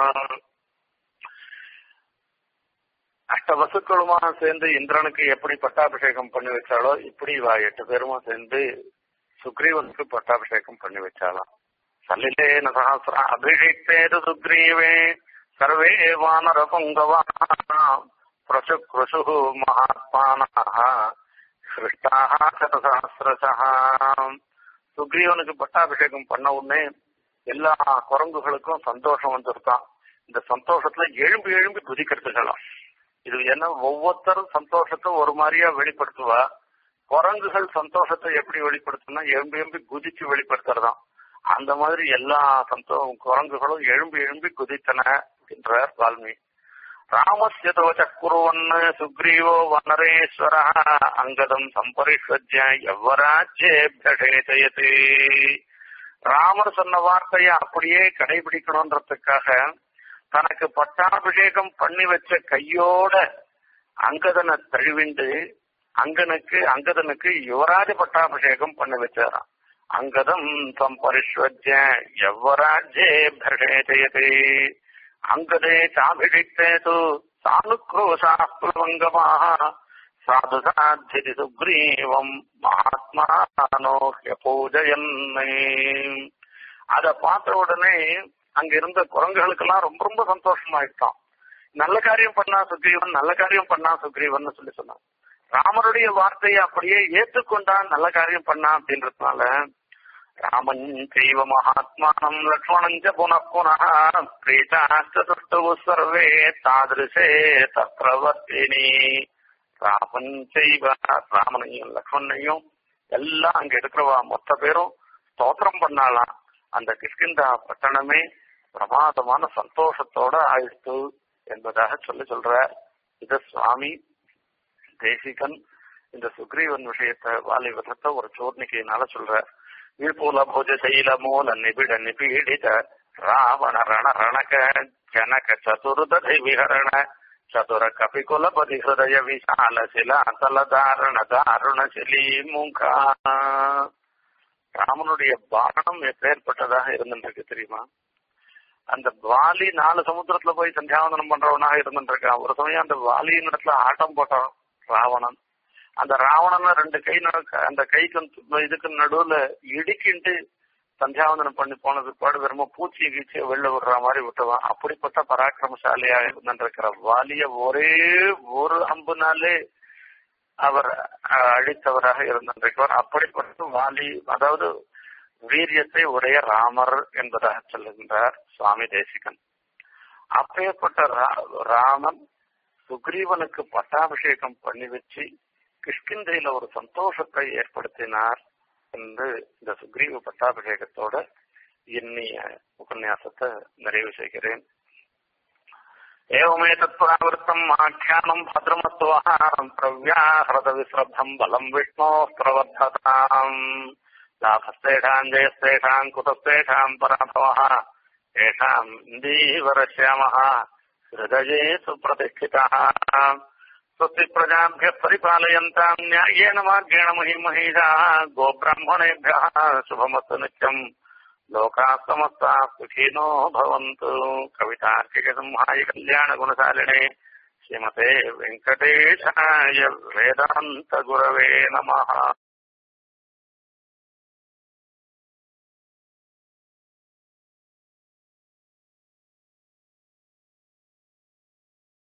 அஷ்ட வசுக்களுமாக சேர்ந்து இந்திரனுக்கு எப்படி பட்டாபிஷேகம் பண்ணி வச்சாலோ இப்படி இவா எட்டு பேருமா சேர்ந்து சுக்ரீவனுக்கு பட்டாபிஷேகம் பண்ணி வச்சாலாம் சலிலேன சஹசிர அபிஷேக்தேது சுக்ரீவே சர்வே வானர புங்கவா பிரசு கிருஷு மகாத்மானாக சிருஷ்டாக சதசஹசிரசா சுக்ரீவனுக்கு பட்டாபிஷேகம் பண்ண உடனே எல்லா குரங்குகளுக்கும் சந்தோஷம் வந்துருக்கான் இந்த சந்தோஷத்துல எழும்பி எழும்பி குதிக்கிறதுகளாம் இது என்ன ஒவ்வொருத்தரும் சந்தோஷத்தை ஒரு மாதிரியா வெளிப்படுத்துவா குரங்குகள் சந்தோஷத்தை எப்படி வெளிப்படுத்துனா எழும்பி எழும்பி குதிச்சு வெளிப்படுத்துறதாம் அந்த மாதிரி எல்லா சந்தோ குரங்குகளும் எழும்பி எழும்பி குதித்தன என்றார் வால்மீகி ராமஸ்ய தோச்சக்குருவன் சுக்ரீவோ வனரேஸ்வர அங்கதம் சம்பரிஷ்வஜ்ய எவ்வராஜ்யேபியடேதயது ராமர் சொன்ன வார்த்தையை அப்படியே கடைபிடிக்கணும்ன்றதுக்காக தனக்கு பட்டாபிஷேகம் பண்ணி வச்ச கையோட அங்கதனை தழுவிண்டு அங்கனுக்கு அங்கதனுக்கு யுவராஜ பட்டாபிஷேகம் பண்ணி வச்சாராம் அங்கதம் தம் பரிஷ்வஜ யவராஜ்யே பிரஷேதயதே அங்கதே சாபிஷிக்தே து சானுக்ரோஷாப்ளவங்கமாக சாது சாத்தியதி சுக்ரீவம் மகாத்மானோஹ்ய பூஜயன்னை அத பார்த்த உடனே அங்க இருந்த குரங்குகளுக்கெல்லாம் ரொம்ப ரொம்ப சந்தோஷமாயிட்டான் நல்ல காரியம் பண்ணா சுக்ரீவன் நல்ல காரியம் பண்ணா சுக்ரீவன் சொல்லி சொன்னான் ராமருடைய வார்த்தையை அப்படியே ஏற்றுக்கொண்டான் நல்ல காரியம் பண்ணா அப்படின்றதுனால ராமன் செய்வ மகாத்மானம் லக்ஷ்மணஞ்ச புன புனः பிரீதாஷ்டதுஷ்டு சர்வே தாதிருஷே தத்ரவர்த்தினி ராமன் செய்வ ராமனையும் லக்ஷ்மணையும் எல்லாம் அங்க இருக்கிறவா மொத்த பேரும் ஸ்தோத்திரம் பண்ணாலாம் அந்த கிஷ்கிந்தா பட்டணமே பிரமாதமான சந்தோஷத்தோட ஆயிடுத்து என்பதாக சொல்லி சொல்ற இது சுவாமி தேசிகன் இந்த சுக்ரீவன் விஷயத்த வாலி விதத்தை ஒரு சோர்ணிக்கையினால சொல்ற விபுல புஜ சைல மூல நிபிட நிபீடித ராவண ரண ரணக ஜனக சதுர்ததி விஹரண சதுர கபிகுலபதி ஹிருதய விசால சிலா தல தாரண தாருண சிலி முகா ராமனுடைய பானம் எப்பேற்பட்டதாக இருந்துருக்கு தெரியுமா அந்த வாலி நாலு சமுத்திரத்துல போய் சந்தியாவந்தனம் பண்றவனாக இருந்துருக்கான் ஒரு சமயம் அந்த வாலியின் இடத்துல ஆட்டம் போட்டான் ராவணன் அந்த ராவணனை ரெண்டு கை அந்த கைக்கு இதுக்கு நடுவுல இடிக்கிட்டு சந்தியாவந்தனம் பண்ணி போனது பாடு வெறும பூச்சி கீச்சிய வெளில விடுற மாதிரி விட்டுவான் அப்படிப்பட்ட பராக்கிரமசாலியா இருந்திருக்கிற வாலிய ஒரே ஒரு அம்புனாலே அவர் அழித்தவராக இருந்திருக்கிறார் அப்படிப்பட்ட வாலி அதாவது வீரியத்தை உடைய ராமர் என்பதாக சொல்லுகின்றார் சுவாமி தேசிகன் அப்பேற்பட்ட ராமன் சுக்ரீவனுக்கு பட்டாபிஷேகம் பண்ணி வச்சு கிஷ்கிந்தையில ஒரு சந்தோஷத்தை ஏற்படுத்தினார் என்று இந்த சுக்ரீவ பட்டாபிஷேகத்தோட இன்னிய உபன்யாசத்தை நிறைவு செய்கிறேன் एवमेतत्पुरावृत्तम् आख्यानम् भद्रमत्वहारम् प्रव्याहृतविश्रद्धम् बलम् विष्णोः प्रवर्धताम् लाभस्तेषाम् जयस्तेषाम् कुतस्तेषाम् पराभवः येषाम् इन्दीवरश्यामः हृदये सुप्रतिष्ठितः स्वस्ति प्रजाभ्यः परिपालयन्ताम् न्याय्येन मार्गेण महिमहीषाः गोब्राह्मणेभ्यः शुभमस्तु नित्यम् लोकाः समस्ताः सुखिनो भवन्तु कवितार्किकसंहाय कल्याणगुणशालिने श्रीमते वेङ्कटेशाय वेदान्तगुरवे नमः